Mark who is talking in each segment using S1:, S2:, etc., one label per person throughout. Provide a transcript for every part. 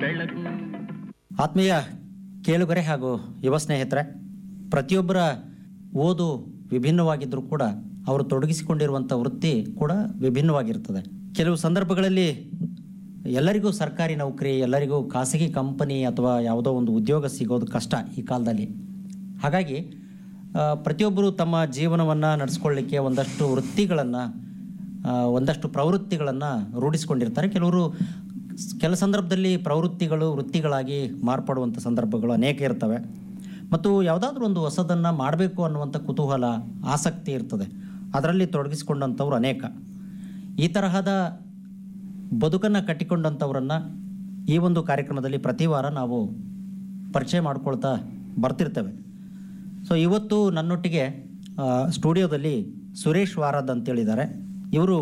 S1: ಬೆಳಗು
S2: ಆತ್ಮೀಯ ಕೇಳುಗರೆ ಹಾಗೂ ಯುವ ಸ್ನೇಹಿತರೆ ಪ್ರತಿಯೊಬ್ಬರ ಓದು ವಿಭಿನ್ನವಾಗಿದ್ದರೂ ಕೂಡ ಅವರು ತೊಡಗಿಸಿಕೊಂಡಿರುವಂಥ ವೃತ್ತಿ ಕೂಡ ವಿಭಿನ್ನವಾಗಿರ್ತದೆ ಕೆಲವು ಸಂದರ್ಭಗಳಲ್ಲಿ ಎಲ್ಲರಿಗೂ ಸರ್ಕಾರಿ ನೌಕರಿ ಎಲ್ಲರಿಗೂ ಖಾಸಗಿ ಕಂಪನಿ ಅಥವಾ ಯಾವುದೋ ಒಂದು ಉದ್ಯೋಗ ಸಿಗೋದು ಕಷ್ಟ ಈ ಕಾಲದಲ್ಲಿ ಹಾಗಾಗಿ ಆ, ಪ್ರತಿಯೊಬ್ಬರು ತಮ್ಮ ಜೀವನವನ್ನು ನಡೆಸ್ಕೊಳ್ಳಿಕ್ಕೆ ಒಂದಷ್ಟು ವೃತ್ತಿಗಳನ್ನು ಒಂದಷ್ಟು ಪ್ರವೃತ್ತಿಗಳನ್ನು ರೂಢಿಸಿಕೊಂಡಿರ್ತಾರೆ ಕೆಲವರು ಸ್- ಕೆಲ ಸಂದರ್ಭದಲ್ಲಿ ಪ್ರವೃತ್ತಿಗಳು ವೃತ್ತಿಗಳಾಗಿ ಮಾರ್ಪಡುವಂಥ ಸಂದರ್ಭಗಳು ಅನೇಕ ಇರ್ತವೆ ಮತ್ತು ಯಾವುದಾದ್ರೂ ಒಂದು ಹೊಸದನ್ನು ಮಾಡಬೇಕು ಅನ್ನುವಂಥ ಕುತೂಹಲ ಆಸಕ್ತಿ ಇರ್ತದೆ ಅದರಲ್ಲಿ ತೊಡಗಿಸಿಕೊಂಡಂಥವ್ರು ಅನೇಕ ಈ ತರಹದ ಬದುಕನ್ನು ಕಟ್ಟಿಕೊಂಡಂಥವ್ರನ್ನು ಈ ಒಂದು ಕಾರ್ಯಕ್ರಮದಲ್ಲಿ ಪ್ರತಿ ವಾರ ನಾವು ಪರಿಚಯ ಮಾಡ್ಕೊಳ್ತಾ ಬರ್ತಿರ್ತೇವೆ ಸೊ ಇವತ್ತು ನನ್ನೊಟ್ಟಿಗೆ ಆ, ಸ್ಟುಡಿಯೋದಲ್ಲಿ ಸುರೇಶ್ ವಾರದ್ ಅಂತೇಳಿದ್ದಾರೆ ಇವರು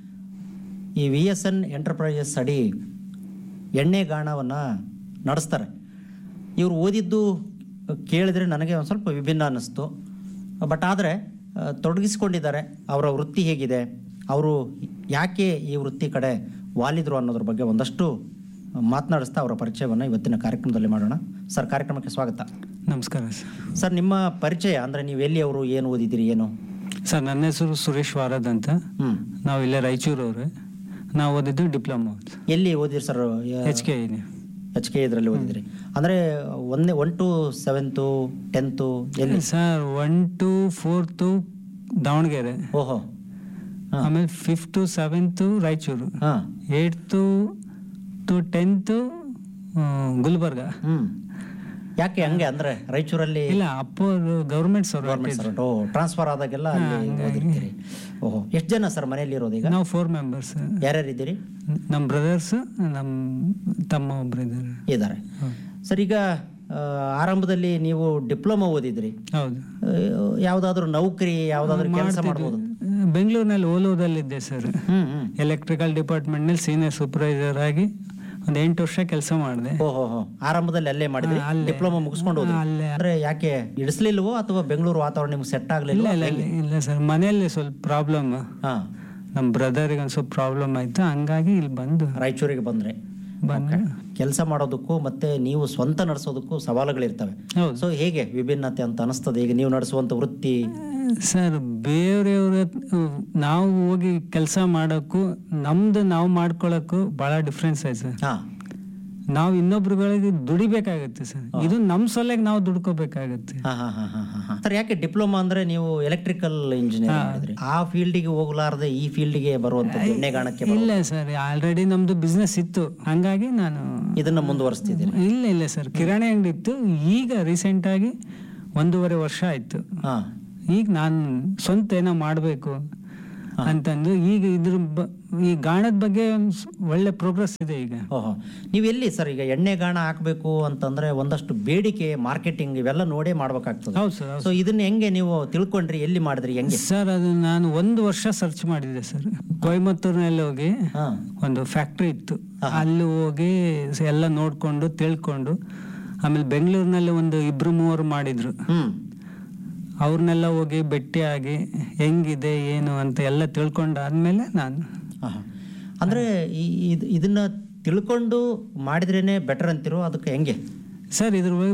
S2: ಈ ವಿ ಎಸ್ ಎನ್ ಎಂಟರ್ಪ್ರೈಸಸ್ ಅಡಿ ಎಣ್ಣೆಗಾಣವನ್ನು ನಡೆಸ್ತಾರೆ ಇವರು ಓದಿದ್ದು ಕೇಳಿದರೆ ನನಗೆ ಒಂದು ಸ್ವಲ್ಪ ವಿಭಿನ್ನ ಅನ್ನಿಸ್ತು ಬಟ್ ಆದರೆ ತೊಡಗಿಸ್ಕೊಂಡಿದ್ದಾರೆ ಅವರ ವೃತ್ತಿ ಹೇಗಿದೆ ಅವರು ಯಾಕೆ ಈ ವೃತ್ತಿ ಕಡೆ ವಾಲಿದ್ರು ಅನ್ನೋದ್ರ ಬಗ್ಗೆ ಒಂದಷ್ಟು ಮಾತನಾಡಿಸ್ತಾ ಅವರ ಪರಿಚಯವನ್ನು ಇವತ್ತಿನ ಕಾರ್ಯಕ್ರಮದಲ್ಲಿ ಮಾಡೋಣ ಸರ್ ಕಾರ್ಯಕ್ರಮಕ್ಕೆ ಸ್ವಾಗತ
S3: ನಮಸ್ಕಾರ ಸರ್
S2: ಸರ್ ನಿಮ್ಮ ಪರಿಚಯ ಅಂದರೆ ನೀವು ಎಲ್ಲಿ ಅವರು ಏನು ಓದಿದ್ದೀರಿ ಏನು
S3: ಸರ್ ನನ್ನ ಹೆಸರು ಸುರೇಶ್ ವಾರದ್ ಅಂತ
S2: ಹ್ಞೂ
S3: ನಾವು ಇಲ್ಲೇ ರಾಯಚೂರವ್ರೆ ನಾವು ಓದಿದ್ದು ಡಿಪ್ಲೊಮಾ
S2: ಎಲ್ಲಿ ಓದಿರಿ sir
S3: H K
S2: H K ಇದರಲ್ಲಿ ಓದಿದ್ರಿ ಅಂದರೆ ಒಂದನೇ ಒನ್ ಟು ಸೆವೆಂತು ಟೆಂತು ಎಲ್ಲಿ
S3: sir one two fourth Davanagere
S2: ಓಹೋ ಹಾಂ
S3: ಆಮೇಲೆ ಫಿಫ್ತು ಸೆವೆಂತು ರಾಯಚೂರು
S2: ಹಾಂ
S3: ಏಯ್ತು ಟು ಟೆಂತು ಗುಲ್ಬರ್ಗ
S2: ಹ್ಞೂ ಯಾಕೆ ಹಂಗೆ ಅಂದರೆ ರಾಯಚೂರಲ್ಲಿ
S3: ಇಲ್ಲ ಅಪ್ಪರು ಗೌರ್ಮೆಂಟ್ ಸರ್
S2: ಗೌರ್ಮೆಂಟ್ ಸರ್ ಓ ಟ್ರಾನ್ಸ್ಫರ್ ಆದಾಗೆಲ್ಲ ಅಲ್ಲಿ ಓದಿರ್ತೀರಿ ಓಹೋ ಎಷ್ಟು ಜನ ಸರ್ ಮನೆಯಲ್ಲಿ ಇರೋದು ಈಗ
S3: ನಾವು ಫೋರ್ ಮೆಂಬರ್ಸ್
S2: ಯಾರ್ಯಾರು ಇದ್ದೀರಿ
S3: ನಮ್ಮ ಬ್ರದರ್ಸ್ ನಮ್ಮ ತಮ್ಮ ಒಬ್ರು ಇದ್ದಾರೆ
S2: ಇದ್ದಾರೆ ಸರ್ ಈಗ ಆ, ಆರಂಭದಲ್ಲಿ ನೀವು ಡಿಪ್ಲೊಮಾ ಓದಿದ್ರಿ
S3: ಹೌದು
S2: ಯಾವುದಾದ್ರೂ ನೌಕರಿ ಯಾವುದಾದ್ರೂ ಕೆಲಸ ಮಾಡ್ಬೋದು
S3: ಬೆಂಗಳೂರಿನಲ್ಲಿ ಓಲೋದಲ್ಲಿದ್ದೆ ಸರ್
S2: ಹ್ಮ್ ಹ್ಮ್
S3: ಎಲೆಕ್ಟ್ರಿಕಲ್ ಡಿಪಾರ್ಟ್ಮೆಂಟ್ನಲ್ಲಿ ಸೀನಿಯರ್ ಸೂಪರ್ವೈಸರ್ ಆಗಿ ಒಂದು ಎಂಟು ವರ್ಷ ಕೆಲಸ ಮಾಡಿದೆ
S2: ಓಹೋ ಹೋ ಆರಂಭದಲ್ಲಿ ಅಲ್ಲೇ ಮಾಡಿದ್ರಿ
S3: ಹಾ, ಅಲ್ಲೇ.
S2: ಡಿಪ್ಲೊಮಾ ಮುಗಿಸ್ಕೊಂಡು ಹೋದ್ರಿ
S3: ಅಲ್ಲೇ.
S2: ಅಂದ್ರೆ ಯಾಕೆ ಇಡಿಸ್ಲಿಲ್ವೋ ಅಥವಾ ಬೆಂಗಳೂರು ವಾತಾವರಣ ನಿಮ್ಗೆ ಸೆಟ್
S3: ಇಲ್ಲ
S2: ಆಗ್ಲಿಲ್ಲ
S3: ಇಲ್ಲ ಇಲ್ಲ, ಇಲ್ಲ ಸರ್ ಮನೆಯಲ್ಲಿ ಸ್ವಲ್ಪ ಪ್ರಾಬ್ಲಮ್
S2: ಹಾ
S3: ನಮ್ಮ ಬ್ರದರಿಗೆ ಒಂದು ಸ್ವಲ್ಪ ಪ್ರಾಬ್ಲಮ್ ಆಯ್ತು ಹಂಗಾಗಿ ಇಲ್ಲಿ ಬಂದು
S2: ರಾಯಚೂರಿಗೆ ಬಂದ್ರೆ
S3: ಬಂದು
S2: ಕೆಲಸ ಮಾಡೋದಕ್ಕೂ ಮತ್ತೆ ನೀವು ಸ್ವಂತ ನಡೆಸೋದಕ್ಕೂ ಸವಾಲುಗಳಿರ್ತವೆ
S3: ಹೌದು
S2: ಸೊ ಹೇಗೆ ವಿಭಿನ್ನತೆ ಅಂತ ಅನಿಸ್ತದೆ ಈಗ ನೀವು ನಡೆಸುವಂತ ವೃತ್ತಿ
S3: ಸರ್ ಬೇರೆಯವ್ರ ನಾವು ಹೋಗಿ ಕೆಲಸ ಮಾಡೋಕ್ಕೂ ನಮ್ದು ನಾವು ಮಾಡ್ಕೊಳ್ಳೋಕ್ಕೂ ಭಾಳ ಡಿಫ್ರೆನ್ಸ್ ಐತೆ ಸರ್
S2: ಹಾ
S3: ನಾವು ಇನ್ನೊಬ್ರುಗಳಿಗೆ ದುಡಿಬೇಕಾಗತ್ತೆ ಸರ್ ಇದು ನಮ್ಮ ಸಲಕ್ಕೆ ನಾವು ದುಡ್ಕೋಬೇಕಾಗತ್ತೆ
S2: ಹಾ ಹಾ ಹಾ ಹಾ ಹಾ ಸರ್ ಯಾಕೆ ಡಿಪ್ಲೊಮಾ ಅಂದ್ರೆ ನೀವು ಎಲೆಕ್ಟ್ರಿಕಲ್ ಇಂಜಿನಿಯರ್ ಮಾಡಿದ್ರಿ ಆ ಫೀಲ್ಡಿಗೆ ಹೋಗ್ಲಾರ್ದೆ ಈ ಫೀಲ್ಡಿಗೆ ಬರುವಂತ ಎಣ್ಣೆಗಾಣಕ್ಕೆ ಬರೋ-
S3: ಇಲ್ಲ ಸರ್ ಆಲ್ರೆಡಿ ನಮ್ದು ಬಿಸ್ನೆಸ್ ಇತ್ತು ಹಂಗಾಗಿ ನಾನು
S2: ಇದನ್ನ ಮುಂದುವರಿಸ್ತಿದ್ದೀರಿ
S3: ಇಲ್ಲ ಇಲ್ಲ ಸರ್ ಕಿರಾಣಿ ಅಂಗಡಿ ಇತ್ತು ಈಗ ರೀಸೆಂಟ್ ಆಗಿ ಒಂದೂವರೆ ವರ್ಷ ಆಯ್ತು
S2: ಹಾ
S3: ಈಗ ನಾನು ಸ್ವಂತ ಏನೋ ಮಾಡಬೇಕು ಅಂತಂದು ಈಗ ಇದ್ರ ಬ ಈ ಗಾಣದ ಬಗ್ಗೆ ಒಂದ್ ಸ್- ಒಳ್ಳೆ ಪ್ರೋಗ್ರೆಸ್ ಇದೆ ಈಗ
S2: ಓಹೋ ನೀವು ಎಲ್ಲಿ ಸರ್ ಈಗ ಎಣ್ಣೆಗಾಣ ಹಾಕ್ಬೇಕು ಅಂತಂದ್ರೆ ಒಂದಷ್ಟು ಬೇಡಿಕೆ ಮಾರ್ಕೆಟಿಂಗ್ ಇವೆಲ್ಲ ನೋಡೇ ಮಾಡ್ಬೇಕಾಗ್ತದೆ
S3: ಹೌದು ಸರ್
S2: ಸೊ ಇದನ್ನ ಹೆಂಗೆ ನೀವು ತಿಳ್ಕೊಂಡ್ರಿ ಎಲ್ಲಿ ಮಾಡಿದ್ರಿ ಹೆಂಗೆ
S3: ಸರ್ ಅದು ನಾನು ಒಂದು ವರ್ಷ ಸರ್ಚ್ ಮಾಡಿದ್ದೆ ಸರ್ ಕೊಯಮತ್ತೂರಿನಲ್ಲಿ ಹೋಗಿ
S2: ಹಾ
S3: ಒಂದು ಫ್ಯಾಕ್ಟ್ರಿ ಇತ್ತು ಅಲ್ಲಿ ಹೋಗಿ ಸ- ಎಲ್ಲ ನೋಡ್ಕೊಂಡು ತಿಳ್ಕೊಂಡು ಆಮೇಲೆ ಬೆಂಗಳೂರಿನಲ್ಲಿ ಒಂದು ಇಬ್ರು ಮೂವರು ಮಾಡಿದ್ರು
S2: ಹ್ಮ್
S3: ಅವ್ರನ್ನೆಲ್ಲ ಹೋಗಿ ಭೇಟಿಯಾಗಿ ಹೆಂಗಿದೆ ಏನು ಅಂತ ಎಲ್ಲ ತಿಳ್ಕೊಂಡಾದ್ಮೇಲೆ ನಾನು
S2: ಆಹಾ. ಅಂದ್ರೆ ಈ ಇದ್- ಇದನ್ನ ತಿಳ್ಕೊಂಡು ಮಾಡಿದ್ರೇನೆ ಬೆಟರ್ ಅಂತಿರೋ ಅದಕ್ಕೆ ಹೆಂಗೆ
S3: ಸರ್ ಇದ್ರ ಬಗ್ಗೆ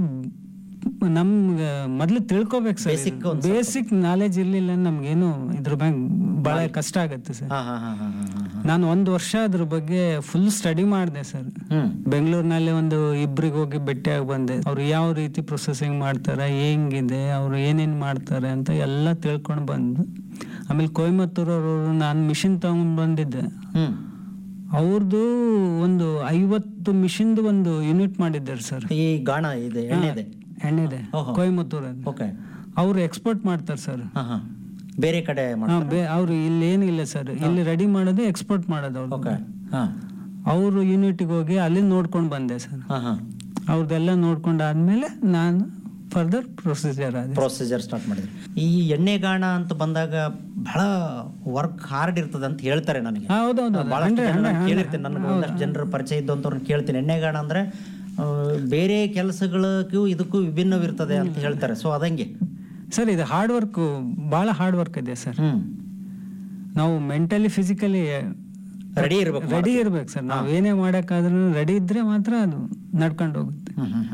S3: ನಮ್ಗೆ ಮೊದಲು ತಿಳ್ಕೊಬೇಕು ಸರ್
S2: Basic ಒಂದ್
S3: ಬೇಸಿಕ್ ನಾಲೆಜ್ ಇರ್ಲಿಲ್ಲ ನಮ್ಗೇನು ಇದ್ರ ಬಗ್ಗೆ ಬಹಳ ಕಷ್ಟ ಆಗುತ್ತೆ ಸರ್
S2: ಹಾ ಹಾ ಹಾ ಹಾ ಹಾ ಹಾ
S3: ನಾನು ಒಂದು ವರ್ಷ ಅದ್ರ ಬಗ್ಗೆ ಫುಲ್ ಸ್ಟಡಿ ಮಾಡಿದೆ ಸರ್
S2: ಹ್ಮ್
S3: ಬೆಂಗಳೂರಿನಲ್ಲಿ ಒಂದು ಇಬ್ರಿಗೆ ಹೋಗಿ ಭೇಟಿಯಾಗಿ ಬಂದೆ ಅವ್ರು ಯಾವ ರೀತಿ ಪ್ರೊಸೆಸಿಂಗ್ ಮಾಡ್ತಾರೆ ಹೆಂಗಿದೆ ಅವ್ರು ಏನೇನು ಮಾಡ್ತಾರೆ ಅಂತ ಎಲ್ಲ ತಿಳ್ಕೊಂಡು ಬಂದು ಆಮೇಲೆ ಕೊಯಮತ್ತೂರವರು ನಾನು ಮಿಷಿನ್ ತಗೊಂಡ್ ಬಂದಿದ್ದೆ
S2: ಹ್ಮ್
S3: ಅವ್ರದ್ದು ಒಂದು ಐವತ್ತು ಮಿಷಿನ್ದು ಒಂದು ಯೂನಿಟ್ ಮಾಡಿದ್ದಾರೆ ಸರ್
S2: ಈ ಗಾಣ ಇದೆ ಎಣ್ಣೆ ಇದೆ
S3: ಎಣ್ಣೆದೆ
S2: ಓಹೋ.
S3: ಕೊಯಮತ್ತೂರಲ್ಲಿ
S2: ಓಕೆ
S3: ಅವ್ರು ಎಕ್ಸ್ಪೋರ್ಟ್ ಮಾಡ್ತಾರೆ ಸರ್
S2: ಹಾ ಹಾ ಬೇರೆ ಕಡೆ ಮಾಡಿ
S3: ಅವ್ರು ಇಲ್ಲಿ ಏನಿಲ್ಲ ಸರ್ ಇಲ್ಲಿ ರೆಡಿ ಮಾಡೋದು ಎಕ್ಸ್ಪೋರ್ಟ್ ಮಾಡೋದು ಅವ್ರು
S2: ಓಕೆ ಹಾ
S3: ಅವರು ಯೂನಿಟ್ಗೆ ಹೋಗಿ ಅಲ್ಲಿ ನೋಡ್ಕೊಂಡು ಬಂದೆ ಸರ್
S2: ಹಾ ಹಾ
S3: ಅವ್ರದ್ದೆಲ್ಲ ನೋಡ್ಕೊಂಡಾದ್ಮೇಲೆ ನಾನು ಫರ್ದರ್ ಪ್ರೊಸೀಜರ್ ಆದ
S2: ಪ್ರೊಸೀಜರ್ ಸ್ಟಾರ್ಟ್ ಮಾಡಿದ್ರಿ ಈ ಎಣ್ಣೆಗಾಣ ಅಂತ ಬಂದಾಗ ಬಹಳ ವರ್ಕ್ ಹಾರ್ಡ್ ಇರ್ತದೆ ಅಂತ ಹೇಳ್ತಾರೆ ನನಗೆ
S3: ಹೌದೌದು
S2: ಬಹಳಷ್ಟು ಜನ ನಾನು ಕೇಳಿರ್ತೀನಿ ನನಗೆ ಒಂದಷ್ಟು ಜನರ ಪರಿಚಯ ಇದ್ದಂಥವ್ರನ್ನ ಕೇಳ್ತೀನಿ ಎಣ್ಣೆಗಾಣ ಅಂದ್ರೆ ಆ, ಬೇರೆ ಕೆಲಸಗಳಿಗೂ ಇದಕ್ಕೂ ವಿಭಿನ್ನವಿರ್ತದೆ ಅಂತ ಹೇಳ್ತಾರೆ ಸೊ ಅದಂಗೆ
S3: ಸರ್ ಇದು ಹಾರ್ಡ್ ವರ್ಕ್ ಭಾಳ ಹಾರ್ಡ್ ವರ್ಕ್ ಇದೆ ಸರ್
S2: ಹ್ಮ್
S3: ನಾವು ಮೆಂಟಲಿ ಫಿಸಿಕಲಿ
S2: ರೆಡಿ ಇರಬೇಕು
S3: ರೆಡಿ ಇರ್ಬೇಕು ಸರ್ ನಾವ್ ಏನೇ ಮಾಡಕ್ಕಾದ್ರೂ ರೆಡಿ ಇದ್ರೆ ಮಾತ್ರ ಅದು ನಡ್ಕೊಂಡು ಹೋಗುತ್ತೆ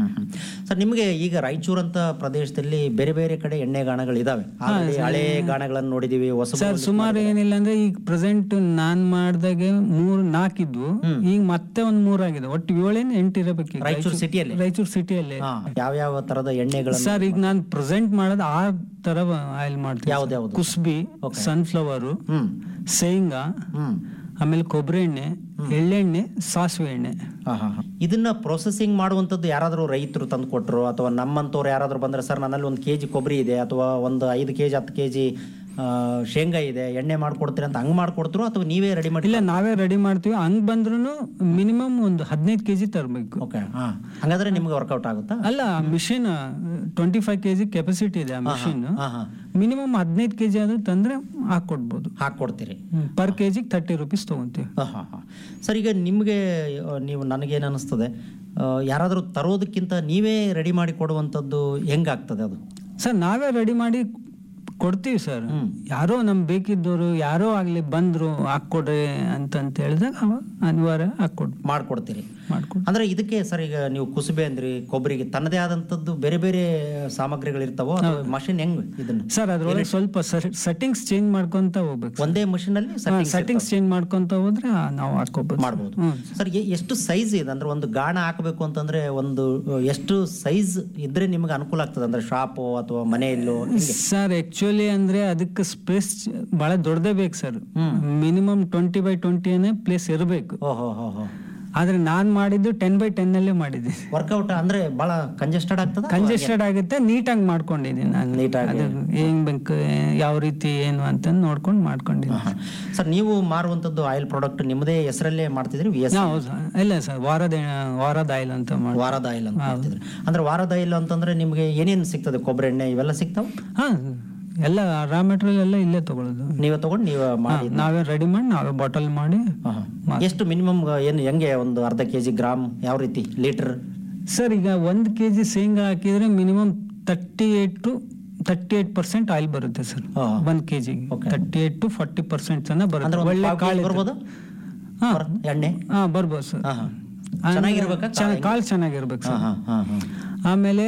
S2: ಸರ್ ನಿಮಗೆ ಈಗ ರಾಯಚೂರು ಅಂತ ಪ್ರದೇಶದಲ್ಲಿ ಬೇರೆ ಬೇರೆ ಕಡೆ ಎಣ್ಣೆ ಗಾಣಗಳು ಇದಾವೆ ಆಲ್ರೆಡಿ ಹಳೆ ಗಾಣಗಳನ್ನು ನೋಡಿದೀವಿ ಹೊಸ
S3: ಸರ್ ಸುಮಾರು ಏನಿಲ್ಲ ಅಂದ್ರೆ ಈಗ ಪ್ರೆಸೆಂಟ್ ನಾನ್ ಮಾಡ್ದಾಗೆ ಮೂರ್ ನಾಲ್ಕಿದ್ವು ಈಗ ಮತ್ತೆ ಒಂದ್ ಮೂರಾಗಿದೆ ಒಟ್ಟು ಏಳೇನು ಎಂಟು ಇರಬೇಕು ಈಗ.
S2: ರಾಯಚೂರು ಸಿಟಿಯಲ್ಲಿ
S3: ರಾಯಚೂರು ಸಿಟಿಯಲ್ಲಿ
S2: ಯಾವ ಯಾವ ತರದ ಎಣ್ಣೆಗಳನ್ನು
S3: ಸರ್ ಈಗ ನಾನು ಪ್ರೆಸೆಂಟ್ ಮಾಡೋದು ಆ ತರ ಆಯಿಲ್ ಮಾಡ್ತೀನಿ
S2: ಯಾವ್ದು ಯಾವ್ದು
S3: ಕುಸ್ಬಿ ಸನ್ಫ್ಲವರು
S2: ಹ್ಮ್
S3: ಶೇಂಗಾ
S2: ಹ್ಮ್
S3: ಆಮೇಲೆ ಕೊಬ್ಬರಿ ಎಣ್ಣೆ ಎಳ್ಳೆಣ್ಣೆ ಸಾಸಿವೆ ಎಣ್ಣೆ
S2: ಹಾ, ಹಾ, ಹಾ. ಇದನ್ನ ಪ್ರೊಸೆಸಿಂಗ್ ಮಾಡುವಂಥದ್ದು ಯಾರಾದರೂ ರೈತರು ತಂದು ಕೊಟ್ಟರು ಅಥವಾ ನಮ್ಮಂತವ್ರು ಯಾರಾದರೂ ಬಂದ್ರೆ ಸರ್ ನನ್ನಲ್ಲಿ ಒಂದು ಕೆ ಜಿ ಕೊಬ್ಬರಿ ಇದೆ ಅಥವಾ ಒಂದು ಐದು ಕೆ ಜಿ ಹತ್ತು ಕೆ ಜಿ ಶೇಂಗಾ ಇದೆ ಎಣ್ಣೆ ಮಾಡ್ಕೊಡ್ತೀರಿ ಅಂತ ಹಂಗೆ ಮಾಡ್ಕೊಡ್ತಿರೋ ಅಥವಾ ನೀವೇ ರೆಡಿ ಮಾಡಿ
S3: ಇಲ್ಲ ನಾವೇ ರೆಡಿ ಮಾಡ್ತೀವಿ ಹಂಗ್ ಬಂದ್ರು ಮಿನಿಮಮ್ ಒಂದು ಹದಿನೈದು ಕೆಜಿ ತರಬೇಕು
S2: ಓಕೆ ಹಾ ಹಂಗಾದ್ರೆ ನಿಮ್ಗೆ ವರ್ಕೌಟ್ ಆಗುತ್ತಾ
S3: ಅಲ್ಲ machine twenty five KG capacity ಇದೆ ಆ ಮಿಷಿನ್
S2: ಹಾ ಹಾ
S3: ಮಿನಿಮಮ್ ಹದಿನೈದು ಕೆಜಿ ಆದ್ರೂ ತಂದ್ರೆ ಹಾಕೊಡ್ಬೋದು
S2: ಹಾಕ್ಕೊಡ್ತೀರಿ
S3: ಪರ್ ಕೆಜಿಗೆ ತರ್ಟಿ ರುಪೀಸ್ ತಗೊಂತೀವಿ
S2: ಹಾಂ ಹಾಂ ಹಾಂ ಸರ್ ಈಗ ನಿಮಗೆ ಆ, ನೀವು ನನಗೇನು ಅನ್ನಿಸ್ತದೆ ಯಾರಾದರೂ ತರೋದಕ್ಕಿಂತ ನೀವೇ ರೆಡಿ ಮಾಡಿ ಕೊಡುವಂಥದ್ದು ಹೆಂಗಾಗ್ತದೆ ಅದು
S3: ಸರ್ ನಾವೇ ರೆಡಿ ಮಾಡಿ ಕೊಡ್ತೀವಿ ಸರ್ ಯಾರೋ ನಮ್ ಬೇಕಿದ್ದವರು ಯಾರೋ ಆಗ್ಲಿ ಬಂದ್ರು ಹಾಕೊಡ್ರಿ ಅಂತಂತ ಹೇಳಿದಾಗ ಅವ ಅನಿವಾರ್ಯ ಹಾಕೊಡ್
S2: ಮಾಡ್ಕೊಡ್ತೀರಿ
S3: ಮಾಡ್ಕೊಡ್
S2: ಅಂದ್ರೆ ಇದಕ್ಕೆ ಸರ್ ಈಗ ನೀವು ಕುಸುಬೆ ಅಂದ್ರಿ ಕೊಬ್ಬರಿಗೆ ತನ್ನದೇ ಆದಂಥದ್ದು ಬೇರೆ ಬೇರೆ ಸಾಮಗ್ರಿಗಳಿರ್ತಾವೋ ಅಥವಾ ಮಷಿನ್ ಹೆಂಗ್ ಇದನ್ನ
S3: ಸರ್ ಅದ್ರೊಳಗೆ ಸ್ವಲ್ಪ ಸೆಟ್ಟಿಂಗ್ಸ್ ಚೇಂಜ್ ಮಾಡ್ಕೊಂತ ಹೋಗ್ಬೇಕು
S2: ಒಂದೇ machine ಅಲ್ಲಿ
S3: ಸೆಟ್ಟಿಂಗ್ಸ್ ಚೇಂಜ್ ಮಾಡ್ಕೊಂತ ಹೋದ್ರೆ ಆ, ನಾವು ಹಾಕೋಬಹುದು
S2: ಮಾಡ್ಬೋದು
S3: ಹ್ಮ್.
S2: ಸರ್ ಎ- ಎಷ್ಟು ಸೈಜ್ ಇದೆ ಅಂದ್ರೆ ಒಂದು ಗಾಣ ಹಾಕಬೇಕು ಅಂತಂದ್ರೆ ಒಂದು ಅಹ್, ಎಷ್ಟು ಸೈಜ್ ಇದ್ರೆ ನಿಮ್ಗೆ ಅನುಕೂಲ ಆಗ್ತದೆ ಅಂದ್ರೆ ಶಾಪು ಅಥವಾ ಮನೆಯಲ್ಲೋ ಹಿಂಗೆ
S3: ಸರ್ ಆಕ್ಚುಲಿ ಅಂದ್ರೆ ಅದಕ್ಕೆ ಸ್ಪೇಸ್ ಬಹಳ ದೊಡ್ಡದೇ ಬೇಕು ಸರ್ ಮಿನಿಮಮ್ ಟ್ವೆಂಟಿ ಬೈ ಟ್ವೆಂಟಿನೇ ಪ್ಲೇಸ್ ಇರಬೇಕು
S2: ಓಹೋ ಹೋ ಹೋ
S3: ಆದ್ರೆ ನಾನ್ ಮಾಡಿದ್ದು ಟೆನ್ ಬೈ ಟೆನ್ ಅಲ್ಲೇ ಮಾಡಿದ್ದೀನಿ
S2: ವರ್ಕೌಟ್ ಅಂದ್ರೆ ಬಹಳ ಕಂಜೆಸ್ಟೆಡ್ ಆಗ್ತದ
S3: ಕಂಜೆಸ್ಟೆಡ್ ಆಗುತ್ತೆ ನೀಟಾಗಿ ಮಾಡ್ಕೊಂಡಿದ್ದೀನಿ ನಾನು
S2: ನೀಟಾಗಿ
S3: ಅದು ಹೆಂಗ್ ಬೇಕು ಯಾವ ರೀತಿ ಏನು ಅಂತ ನೋಡ್ಕೊಂಡು ಮಾಡ್ಕೊಂಡಿದ್ದೀನಿ
S2: ಸರ್ ನೀವು ಮಾರುವಂತದ್ದು ಆಯಿಲ್ ಪ್ರಾಡಕ್ಟ್ ನಿಮ್ಮದೇ ಹೆಸರಲ್ಲೇ ಮಾಡ್ತಿದ್ರಿ ವಿ ಎಸ್
S3: ಹೌದು ಇಲ್ಲ ಸರ್ ವಾರದ ವಾರದ ಆಯಿಲ್ ಅಂತ ಮಾಡಿ
S2: ವಾರದ ಆಯಿಲ್ ಅಂತ ಮಾಡ್ತಿದ್ರಿ ಅಂದ್ರೆ ವಾರದ ಆಯಿಲ್ ಅಂತಂದ್ರೆ ನಿಮ್ಗೆ ಏನೇನು ಸಿಗ್ತದೆ ಕೊಬ್ಬರಿ ಎಣ್ಣೆ ಇವೆಲ್ಲ ಸಿಗ್ತಾವ
S3: ಹಾ ಎಲ್ಲ ರಾ ಮೆಟೀರಿಯಲ್ ಎಲ್ಲ ಇಲ್ಲೇ ತಗೊಳ್ಳೋದು
S2: ನೀವೇ ತಗೊಂಡು ನೀವೇ ಮಾಡಿ
S3: ನಾವೇ ರೆಡಿ ಮಾಡಿ ನಾವೇ ಬಾಟಲ್ ಮಾಡಿ
S2: ಹಾ, ಹಾ. ಎಷ್ಟು ಮಿನಿಮಮ್ ಏನು ಹೆಂಗೆ ಒಂದು ಅರ್ಧ ಕೆ ಜಿ ಗ್ರಾಮ್ ಯಾವ ರೀತಿ ಲೀಟರ್
S3: ಸರ್ ಈಗ ಒಂದು ಕೆ ಜಿ ಶೇಂಗಾ ಹಾಕಿದ್ರೆ minimum thirty eight to thirty eight percent oil ಬರುತ್ತೆ ಸರ್
S2: ಹಾ.
S3: ಒಂದ್ ಕೆ ಜಿಗೆ thirty eight to forty percent ತನಕ
S2: ಅಂದ್ರೆ
S3: ಬರುತ್ತೆ
S2: ಒಂದು
S3: ಒಳ್ಳೆ
S2: ಪಾವ್ ಕೆಜಿ
S3: ಕಾಳು
S2: ಬರ್ಬೋದು
S3: ಹಾ
S2: ಎಣ್ಣೆ
S3: ಹಾ ಬರ್ಬೋದು ಸರ್
S2: ಹಾ ಹಾ ಚೆನ್ನಾಗಿರ್ಬೇಕಾ
S3: ಚೆನ್ನ- ಕಾಳು ಚೆನ್ನಾಗಿರ್ಬೇಕು
S2: ಹಾ
S3: ಸರ್
S2: ಹಾ ಹಾ ಹಾ
S3: ಆಮೇಲೆ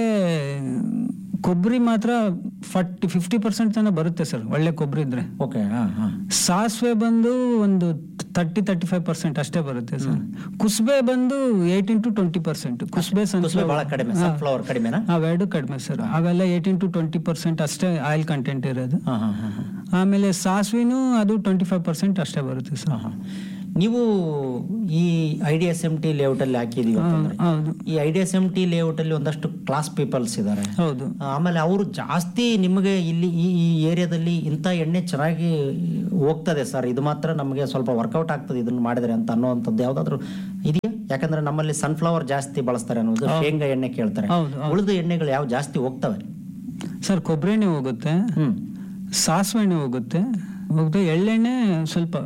S3: ಕೊಬ್ಬರಿ ಮಾತ್ರ ಫಾರ್ಟಿ ಫಿಫ್ಟಿ ಪರ್ಸೆಂಟ್ ತನಕ ಬರುತ್ತೆ ಸರ್ ಒಳ್ಳೆ ಕೊಬ್ಬರಿ ಇದ್ರೆ
S2: ಓಕೆ ಹಾ ಹಾ
S3: ಸಾಸಿವೆ ಬಂದು ಒಂದು ತರ್ಟಿ ತರ್ಟಿ ಫೈವ್ ಪರ್ಸೆಂಟ್ ಅಷ್ಟೇ ಬರುತ್ತೆ ಸರ್ ಕುಸ್ಬೆ ಬಂದು ಏಯ್ಟೀನ್ ಟು ಟ್ವೆಂಟಿ ಪರ್ಸೆಂಟ್ ಕುಸ್ಬೆ
S2: ಕುಸುಬೆ
S3: ಸನ್ಫ್ಲವರ್
S2: ಬಹಳ ಕಡಿಮೆ ಸನ್ಫ್ಲವರ್ ಕಡಿಮೆನಾ
S3: ಅವೆರಡು ಕಡಿಮೆ ಸರ್ ಅವೆಲ್ಲ ಏಯ್ಟೀನ್ ಟು ಟ್ವೆಂಟಿ ಪರ್ಸೆಂಟ್ ಅಷ್ಟೇ ಆಯಿಲ್ ಕಂಟೆಂಟ್ ಇರೋದು
S2: ಹಾ ಹಾ ಹಾ ಹಾ
S3: ಆಮೇಲೆ ಸಾಸಿವೆನೂ ಅದು ಟ್ವೆಂಟಿ ಫೈವ್ ಪರ್ಸೆಂಟ್ ಅಷ್ಟೇ ಬರುತ್ತೆ ಸರ್
S2: ಹಾ. ನೀವು ಈ I D S M T layout ಅಲ್ಲಿ ಹಾಕಿದೀವಿ ಅಂತಂದ್ರೆ
S3: ಹೌದು
S2: ಈ I D S M T layout ಅಲ್ಲಿ ಒಂದಷ್ಟು ಕ್ಲಾಸ್ ಪೀಪಲ್ಸ್ ಇದ್ದಾರೆ
S3: ಹೌದು
S2: ಆಮೇಲೆ ಅವರು ಜಾಸ್ತಿ ನಿಮಗೆ ಇಲ್ಲಿ ಈ ಈ ಏರಿಯಾದಲ್ಲಿ ಇಂಥ ಎಣ್ಣೆ ಚೆನ್ನಾಗಿ ಹೋಗ್ತದೆ ಸರ್ ಇದು ಮಾತ್ರ ನಮಗೆ ಸ್ವಲ್ಪ ವರ್ಕೌಟ್ ಆಗ್ತದೆ ಇದನ್ನ ಮಾಡಿದ್ರೆ ಅಂತ ಅನ್ನೋವಂಥದ್ದು ಯಾವ್ದಾದ್ರು ಇದೆಯಾ ಯಾಕಂದ್ರೆ ನಮ್ಮಲ್ಲಿ ಸನ್ಫ್ಲವರ್ ಜಾಸ್ತಿ ಬಳಸ್ತಾರೆ ಅನ್ನೋದು ಶೇಂಗಾ ಎಣ್ಣೆ ಕೇಳ್ತಾರೆ
S3: ಹೌದು
S2: ಉಳಿದ ಎಣ್ಣೆಗಳು ಯಾವ ಜಾಸ್ತಿ ಹೋಗ್ತವೆ
S3: ಸರ್ ಕೊಬ್ಬರಿ ಎಣ್ಣೆ ಹೋಗುತ್ತೆ
S2: ಹ್ಮ್
S3: ಸಾಸಿವೆ ಎಣ್ಣೆ ಹೋಗುತ್ತೆ ಹೋಗುತ್ತೆ ಎಳ್ಳೆಣ್ಣೆ ಸ್ವಲ್ಪ